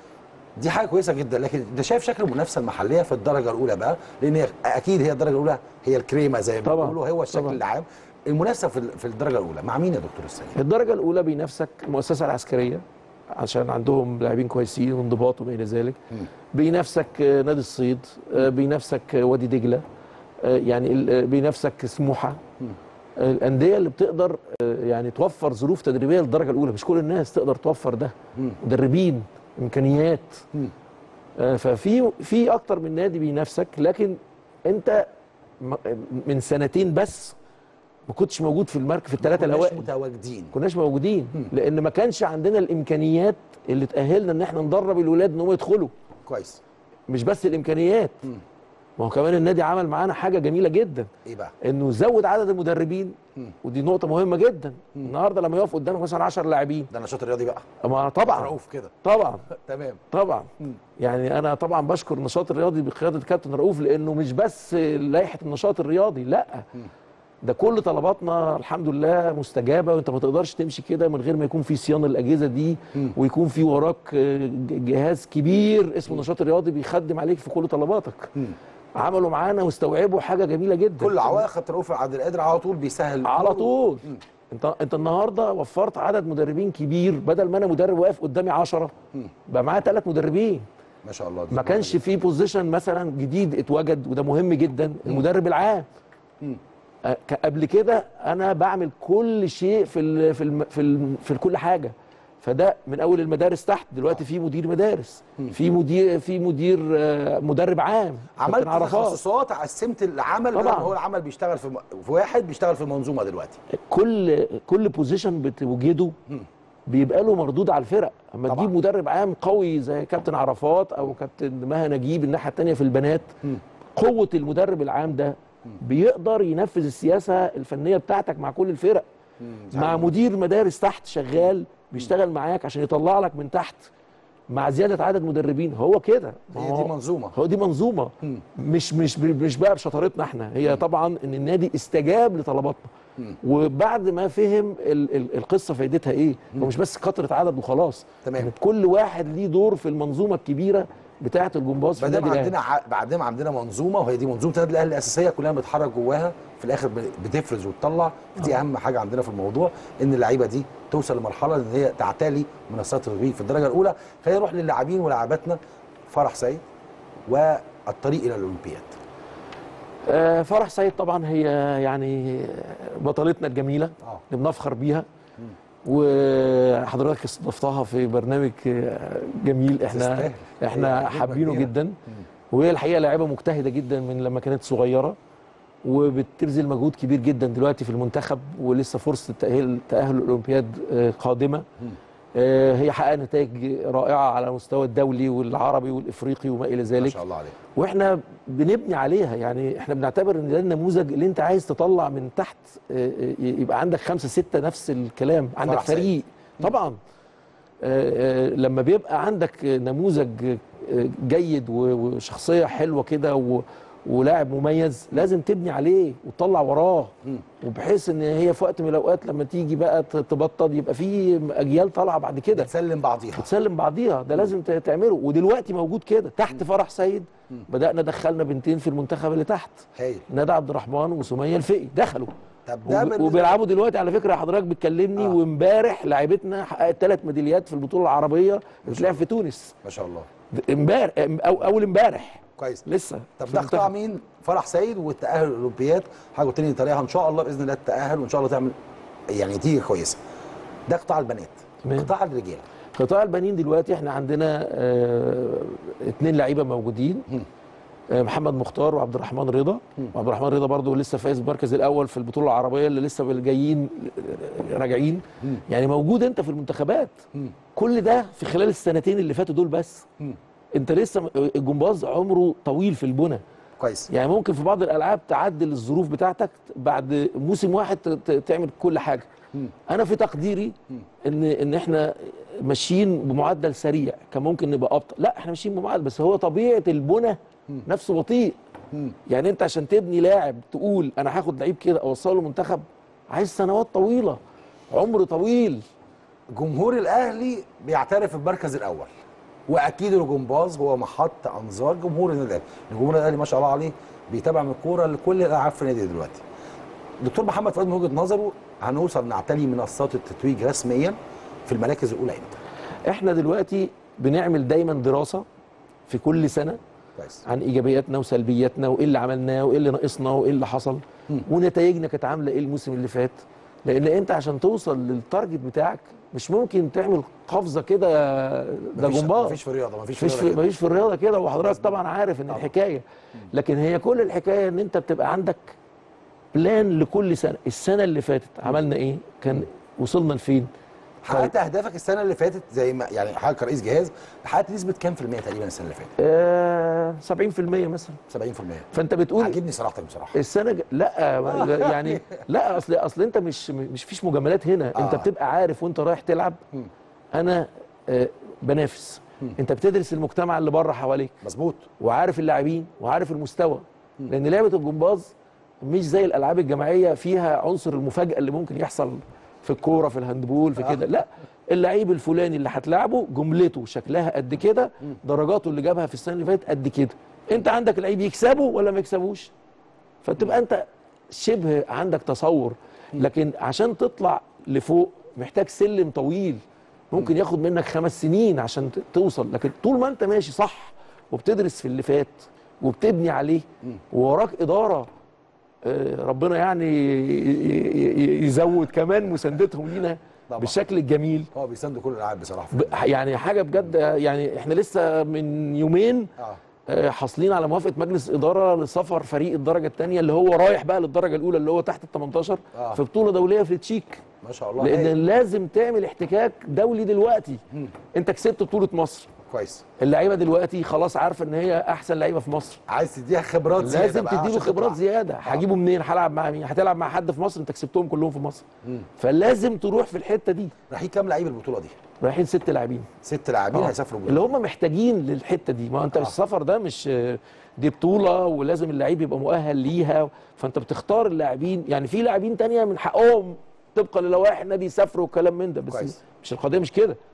دي حاجه كويسه جدا لكن ده شايف شكل المنافسه المحليه في الدرجه الاولى بقى لان هي اكيد هي الدرجه الاولى هي الكريمه زي ما طبعاً، بيقولوا هو الشكل طبعاً. العام المنافسه في ال- في الدرجه الاولى مع مين يا دكتور السيد الدرجه الاولى بينافسك المؤسسه العسكريه عشان عندهم لاعبين كويسين وانضباط وما الى ذلك بينافسك آه، نادي الصيد آه، بينافسك آه، وادي دجله آه، يعني ال- آه، بينافسك سموحه آه، الانديه اللي بتقدر آه، يعني توفر ظروف تدريبيه للدرجه الاولى مش كل الناس تقدر توفر ده مدربين امكانيات آه، ففي في اكتر من نادي بينافسك لكن انت م- من سنتين بس ما كنتش موجود في المركز في الثلاثه كناش الاوائل متواجدين كناش موجودين لان ما كانش عندنا الامكانيات اللي تاهلنا ان احنا ندرب الولاد ان هم يدخلوا كويس مش بس الامكانيات ما هو كمان النادي عمل معانا حاجه جميله جدا ايه بقى انه زود عدد المدربين ودي نقطه مهمه جدا النهارده لما يقف قدامك مثلا 10 لاعبين ده نشاط رياضي بقى ما طبعا رؤوف كده طبعا تمام طبعا يعني انا طبعا بشكر النشاط الرياضي بقياده الكابتن رؤوف لانه مش بس لائحه النشاط الرياضي لا ده كل طلباتنا الحمد لله مستجابه وانت ما تقدرش تمشي كده من غير ما يكون في صيانه الاجهزه دي ويكون في وراك آه، ج- جهاز كبير اسمه النشاط الرياضي بيخدم عليك في كل طلباتك عملوا معانا واستوعبوا حاجه جميله جدا كل عوائق كابتن رؤوف عبد القادر على طول بيسهل على طول انت انت النهارده وفرت عدد مدربين كبير بدل ما انا مدرب واقف قدامي 10 بقى معايا ثلاث مدربين ما شاء الله دي ما كانش في بوزيشن مثلا جديد اتوجد وده مهم جدا المدرب العام أه، ك- قبل كده انا بعمل كل شيء في ال في ال في, ال في كل حاجه فده من اول المدارس تحت دلوقتي في مدير مدارس في مدير في مدير آه، مدرب عام عملت كابتن عرفات. تخصصات قسمت العمل بدل طبعاً. ما هو العمل بيشتغل في, م- في واحد بيشتغل في المنظومه دلوقتي كل كل بوزيشن بتوجده بيبقى له مردود على الفرق اما طبعاً. تجيب مدرب عام قوي زي كابتن عرفات او كابتن مها نجيب الناحيه الثانيه في البنات قوه المدرب العام ده بيقدر ينفذ السياسه الفنيه بتاعتك مع كل الفرق مع مدير مدارس تحت شغال بيشتغل معاك عشان يطلع لك من تحت مع زياده عدد مدربين هو كده ما هي هو- دي منظومه هو دي منظومه مش مش مش بقى بشطارتنا احنا هي طبعا ان النادي استجاب لطلباتنا وبعد ما فهم ال ال القصه فايدتها ايه هو مش بس كثره عدد وخلاص تمام. إن كل واحد ليه دور في المنظومه الكبيره بتاعه الجمباز في ما دام النادي عندنا الاهلي ع- بعدين عندنا منظومه وهي دي منظومه النادي الاهلي الاساسيه كلنا بنتحرك جواها في الاخر ب- بتفرز وتطلع دي اهم حاجه عندنا في الموضوع ان اللعيبه دي توصل لمرحله ان هي تعتلي منصات التدريب في الدرجه الاولى خلينا نروح للاعبين ولاعباتنا فرح سيد والطريق الى الاولمبياد آه، فرح سيد طبعا هي يعني بطلتنا الجميله اه اللي بنفخر بيها وحضرتك استضفتها في برنامج آه، جميل احنا تستاهل. هي احنا نجمة حابينه كبيرة. جدا وهي الحقيقه لاعبه مجتهده جدا من لما كانت صغيره وبتبذل مجهود كبير جدا دلوقتي في المنتخب ولسه فرصه التاهل تاهل الاولمبياد آه، قادمه آه، هي حققت نتائج رائعه على المستوى الدولي والعربي والافريقي وما الى ما ذلك شاء الله عليك واحنا بنبني عليها يعني احنا بنعتبر ان ده النموذج اللي انت عايز تطلع من تحت آه، آه، يبقى عندك خمسه سته نفس الكلام عندك فرح سيد. فريق طبعا آه، آه، لما بيبقى عندك نموذج آه، جيد و- وشخصيه حلوه كده و- ولاعب مميز لازم تبني عليه وتطلع وراه وبحيث ان هي في وقت من الاوقات لما تيجي بقى ت- تبطل يبقى في اجيال طالعه بعد كده بتسلم بعضيها بتسلم بعضيها ده لازم ت- تعمله ودلوقتي موجود كده تحت فرح سيد بدانا دخلنا بنتين في المنتخب اللي تحت هايل ندى عبد الرحمن وسميه الفقي دخلوا طب ده وب- من- وبيلعبوا دلوقتي على فكره حضرتك بتكلمني آه. وامبارح لعيبتنا حققت ثلاث ميداليات في البطوله العربيه اللي بتلعب في تونس ما شاء الله امبارح او اول امبارح كويس لسه طب في ده اختراع المنتخب. مين؟ فرح سيد والتاهل للاولمبياد حاجه تاني طريقها ان شاء الله باذن الله التاهل وان شاء الله تعمل يعني نتيجه كويسه ده قطاع البنات تمام. قطاع الرجال قطاع البنين دلوقتي احنا عندنا اه اتنين لعيبه موجودين آه، محمد مختار وعبد الرحمن رضا وعبد الرحمن رضا برضه لسه فايز بالمركز الاول في البطوله العربيه اللي لسه جايين آه، راجعين يعني موجود انت في المنتخبات كل ده في خلال السنتين اللي فاتوا دول بس انت لسه م- الجمباز عمره طويل في البنى كويس يعني ممكن في بعض الالعاب تعدل الظروف بتاعتك بعد موسم واحد ت- ت- تعمل كل حاجه انا في تقديري ان ان احنا ماشيين بمعدل سريع كان ممكن نبقى ابطا لا احنا ماشيين بمعدل بس هو طبيعه البنى نفسه بطيء يعني انت عشان تبني لاعب تقول انا هاخد لعيب كده اوصله منتخب عايز سنوات طويله عمر طويل جمهور الاهلي بيعترف بالمركز الاول واكيد الجمباز هو محط انظار جمهور النادي الاهلي الجمهور الاهلي ما شاء الله عليه بيتابع من الكوره لكل الالعاب في النادي دلوقتي دكتور محمد فؤاد من وجهه نظره هنوصل نعتلي منصات التتويج رسميا في المراكز الاولى امتى احنا دلوقتي بنعمل دايما دراسه في كل سنه كويس عن ايجابياتنا وسلبياتنا وايه اللي عملناه وايه اللي ناقصنا وايه اللي حصل ونتائجنا كانت عامله ايه الموسم اللي فات لان انت عشان توصل للتارجت بتاعك مش ممكن تعمل قفزه كده ده مفيش- جمباز مفيش في الرياضه مفيش في مفيش في الرياضه كده. مفيش في الرياضه كده وحضرتك طبعا عارف ان الحكايه لكن هي كل الحكايه ان انت بتبقى عندك بلان لكل سنه السنه اللي فاتت عملنا ايه كان وصلنا لفين حققت اهدافك السنه اللي فاتت زي ما يعني حضرتك كرئيس جهاز حققت نسبه كام في المية تقريبا السنه اللي فاتت؟ آه 70% مثلا 70% فانت بتقول عاجبني صراحتك بصراحه السنه ج... لا ما- يعني لا اصل اصل انت مش مش فيش مجاملات هنا آه. انت آه. بتبقى عارف وانت رايح تلعب انا آه بنافس انت بتدرس المجتمع اللي بره حواليك مظبوط وعارف اللاعبين وعارف المستوى لان لعبه الجمباز مش زي الالعاب الجماعيه فيها عنصر المفاجاه اللي ممكن يحصل في الكوره في الهاندبول في كده لا اللعيب الفلاني اللي هتلعبه جملته شكلها قد كده درجاته اللي جابها في السنه اللي فاتت قد كده انت عندك لعيب يكسبه ولا ما يكسبوش فتبقى انت شبه عندك تصور لكن عشان تطلع لفوق محتاج سلم طويل ممكن ياخد منك خمس سنين عشان ت- توصل لكن طول ما انت ماشي صح وبتدرس في اللي فات وبتبني عليه ووراك اداره آه، ربنا يعني ي- ي- يزود كمان مساندتهم لينا طبعا. بالشكل الجميل هو بيساندوا كل الالعاب بصراحه ب- يعني حاجه بجد يعني احنا لسه من يومين اه آه، حاصلين على موافقه مجلس اداره لسفر فريق الدرجه الثانيه اللي هو رايح بقى للدرجه الاولى اللي هو تحت ال 18 آه. في بطوله دوليه في التشيك ما شاء الله لان هايل. لازم تعمل احتكاك دولي دلوقتي انت كسبت بطوله مصر كويس اللعيبه دلوقتي خلاص عارفه ان هي احسن لعيبه في مصر عايز تديها خبرات زياده لازم بقى تديله عشان خبرات تطلع. زياده هجيبه منين هلعب مع مين هتلعب مع حد في مصر انت كسبتهم كلهم في مصر فلازم تروح في الحته دي رايحين كام لعيب البطوله دي؟ رايحين ست لاعبين ست لاعبين آه. هيسافروا اللي هم محتاجين للحته دي ما انت آه. السفر ده مش دي بطوله ولازم اللعيب يبقى مؤهل ليها فانت بتختار اللاعبين يعني في لاعبين تانية من حقهم طبقا للوائح النادي يسافروا وكلام من ده بس كويس. مش القضيه مش كده اه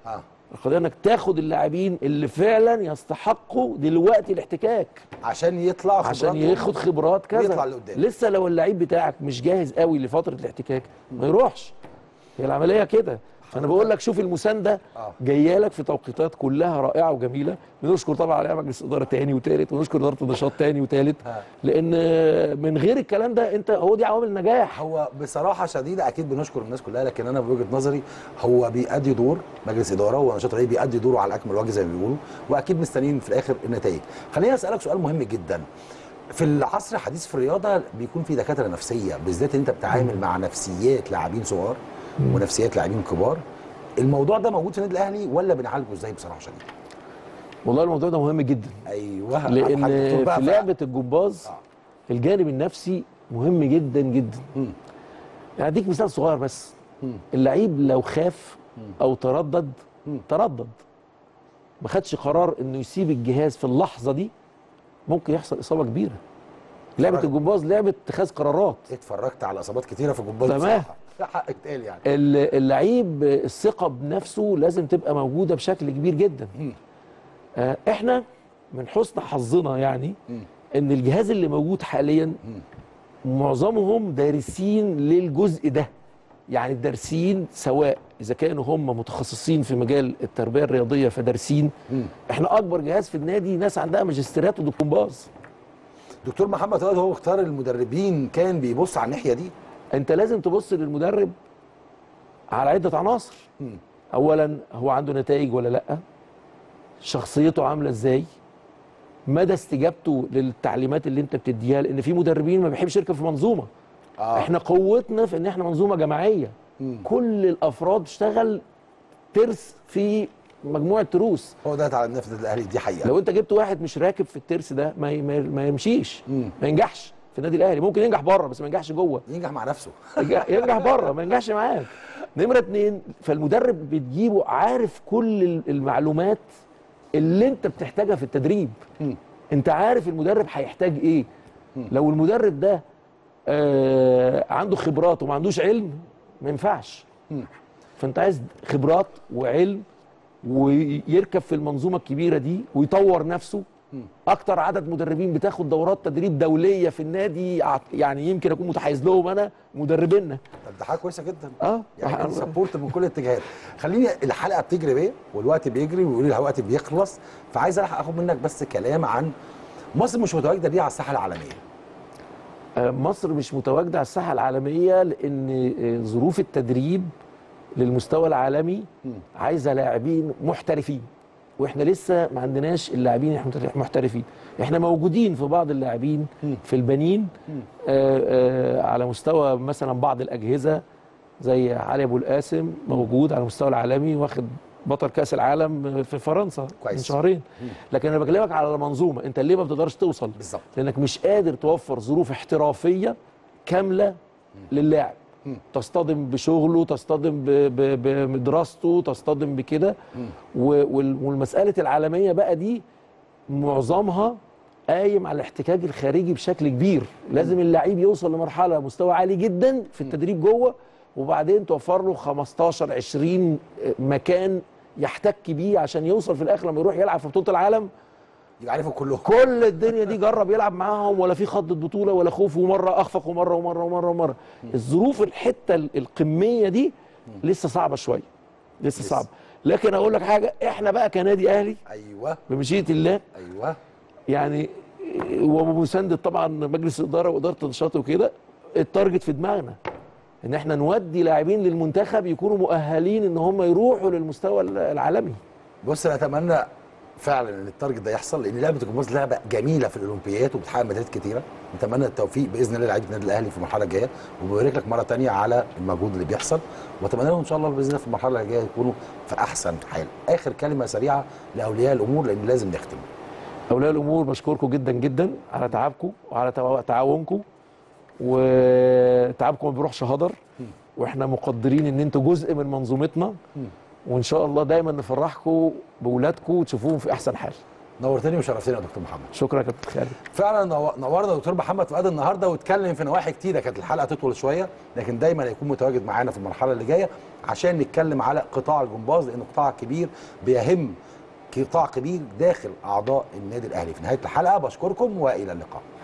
القضيه انك تاخد اللاعبين اللي فعلا يستحقوا دلوقتي الاحتكاك عشان يطلع عشان خبرات ياخد خبرات كذا ويطلع لقدام. لسه لو اللعيب بتاعك مش جاهز قوي لفتره الاحتكاك ما يروحش هي العمليه كده فانا بقول لك شوف المسانده آه. جايه لك في توقيتات كلها رائعه وجميله بنشكر طبعا عليها مجلس اداره تاني وتالت ونشكر اداره النشاط تاني وتالت آه. لان من غير الكلام ده انت هو دي عوامل النجاح هو بصراحه شديده اكيد بنشكر الناس كلها لكن انا بوجهه نظري هو بيأدي دور مجلس اداره ونشاط رياضي بيأدي دوره على اكمل وجه زي ما بيقولوا واكيد مستنيين في الاخر النتائج خليني اسالك سؤال مهم جدا في العصر الحديث في الرياضه بيكون في دكاتره نفسيه بالذات انت بتتعامل مع نفسيات لاعبين صغار ونفسيات لاعبين كبار الموضوع ده موجود في النادي الاهلي ولا بنعالجه ازاي بصراحه شديده والله الموضوع ده مهم جدا ايوه لان الدكتور بقى في ف- لعبه الجمباز الجانب النفسي مهم جدا جدا يعني اديك مثال صغير بس اللعيب لو خاف او تردد تردد ما خدش قرار انه يسيب الجهاز في اللحظه دي ممكن يحصل اصابه كبيره لعبه اتفرج. الجمباز لعبه اتخاذ قرارات اتفرجت على اصابات كتيره في الجمباز تمام. بصراحة. ده حق اتقال يعني ال- اللعيب الثقه بنفسه لازم تبقى موجوده بشكل كبير جدا آه، احنا من حسن حظنا يعني ان الجهاز اللي موجود حاليا معظمهم دارسين للجزء ده يعني الدارسين سواء اذا كانوا هم متخصصين في مجال التربيه الرياضيه فدارسين احنا اكبر جهاز في النادي ناس عندها ماجستيرات ودبلومباز دكتور محمد رائد هو اختار المدربين كان بيبص على الناحيه دي انت لازم تبص للمدرب على عده عناصر اولا هو عنده نتائج ولا لا شخصيته عامله ازاي مدى استجابته للتعليمات اللي انت بتديها لان في مدربين ما بيحبش يركب في منظومه آه. احنا قوتنا في ان احنا منظومه جماعيه كل الافراد تشتغل ترس في مجموعه تروس هو ده على النادي الاهلي دي حقيقه لو انت جبت واحد مش راكب في الترس ده ما ي- ما ي- ما يمشيش ما ينجحش في النادي الاهلي ممكن ينجح بره بس ما ينجحش جوه ينجح مع نفسه ينجح ينجح بره ما ينجحش معاك نمره اتنين فالمدرب بتجيبه عارف كل ال- المعلومات اللي انت بتحتاجها في التدريب انت عارف المدرب هيحتاج ايه لو المدرب ده آه عنده خبرات وما عندوش علم ما ينفعش فانت عايز خبرات وعلم ويركب في المنظومه الكبيره دي ويطور نفسه اكتر عدد مدربين بتاخد دورات تدريب دوليه في النادي أع- يعني يمكن اكون متحيز لهم انا مدربينا طب ده حاجه كويسه جدا اه يعني سبورت من كل الاتجاهات خليني الحلقه بتجري بيا والوقت بيجري ويقول لي الوقت بيخلص فعايز الحق اخد منك بس كلام عن مصر مش متواجده ليه على الساحه العالميه آه، مصر مش متواجده على الساحه العالميه لان آه، ظروف التدريب للمستوى العالمي عايزه لاعبين محترفين واحنا لسه ما عندناش اللاعبين المحترف- محترفين احنا موجودين في بعض اللاعبين في البنين آه، آه، على مستوى مثلا بعض الاجهزه زي علي ابو القاسم موجود على المستوى العالمي واخد بطل كاس العالم في فرنسا كويس. من شهرين لكن انا بكلمك على المنظومه انت ليه ما بتقدرش توصل بالظبط لانك مش قادر توفر ظروف احترافيه كامله للاعب تصطدم بشغله تصطدم ب- ب- بدراسته تصطدم بكده و- وال- والمساله العالميه بقى دي معظمها قايم على الاحتكاك الخارجي بشكل كبير لازم اللعيب يوصل لمرحله مستوى عالي جدا في التدريب جوه وبعدين توفر له 15 20 مكان يحتك بيه عشان يوصل في الاخر لما يروح يلعب في بطوله العالم يبقى عارفهم كلهم كل الدنيا دي جرب يلعب معاهم ولا في خض بطوله ولا خوف ومره اخفق ومره ومره ومره ومره الظروف الحته ال- القميه دي لسه صعبه شويه لسه صعبه لكن اقول لك حاجه احنا بقى كنادي اهلي ايوه بمشيئه الله ايوه يعني وبمسانده طبعا مجلس الاداره واداره النشاط وكده التارجت في دماغنا ان احنا نودي لاعبين للمنتخب يكونوا مؤهلين ان هم يروحوا للمستوى العالمي بص انا اتمنى فعلا ان التارجت ده يحصل لان لعبه الجمباز لعبه جميله في الاولمبيات وبتحقق ميداليات كتيره نتمنى التوفيق باذن الله لعيبه النادي الاهلي في المرحله الجايه وببارك لك مره تانية على المجهود اللي بيحصل واتمنى لهم ان شاء الله باذن الله في المرحله الجايه يكونوا في احسن حال اخر كلمه سريعه لاولياء الامور لان لازم نختم اولياء الامور بشكركم جدا جدا على تعبكم وعلى توا- تعاونكم وتعبكم ما بيروحش هدر واحنا مقدرين ان انتوا جزء من منظومتنا وان شاء الله دايما نفرحكم باولادكم وتشوفوهم في احسن حال نورتني وشرفتني يا دكتور محمد شكرا يا كابتن خالد فعلا نو- نورنا دكتور محمد فؤاد النهارده واتكلم في نواحي كتيره كانت الحلقه تطول شويه لكن دايما هيكون متواجد معانا في المرحله اللي جايه عشان نتكلم على قطاع الجمباز لانه قطاع كبير بيهم قطاع كبير داخل اعضاء النادي الاهلي في نهايه الحلقه بشكركم والى اللقاء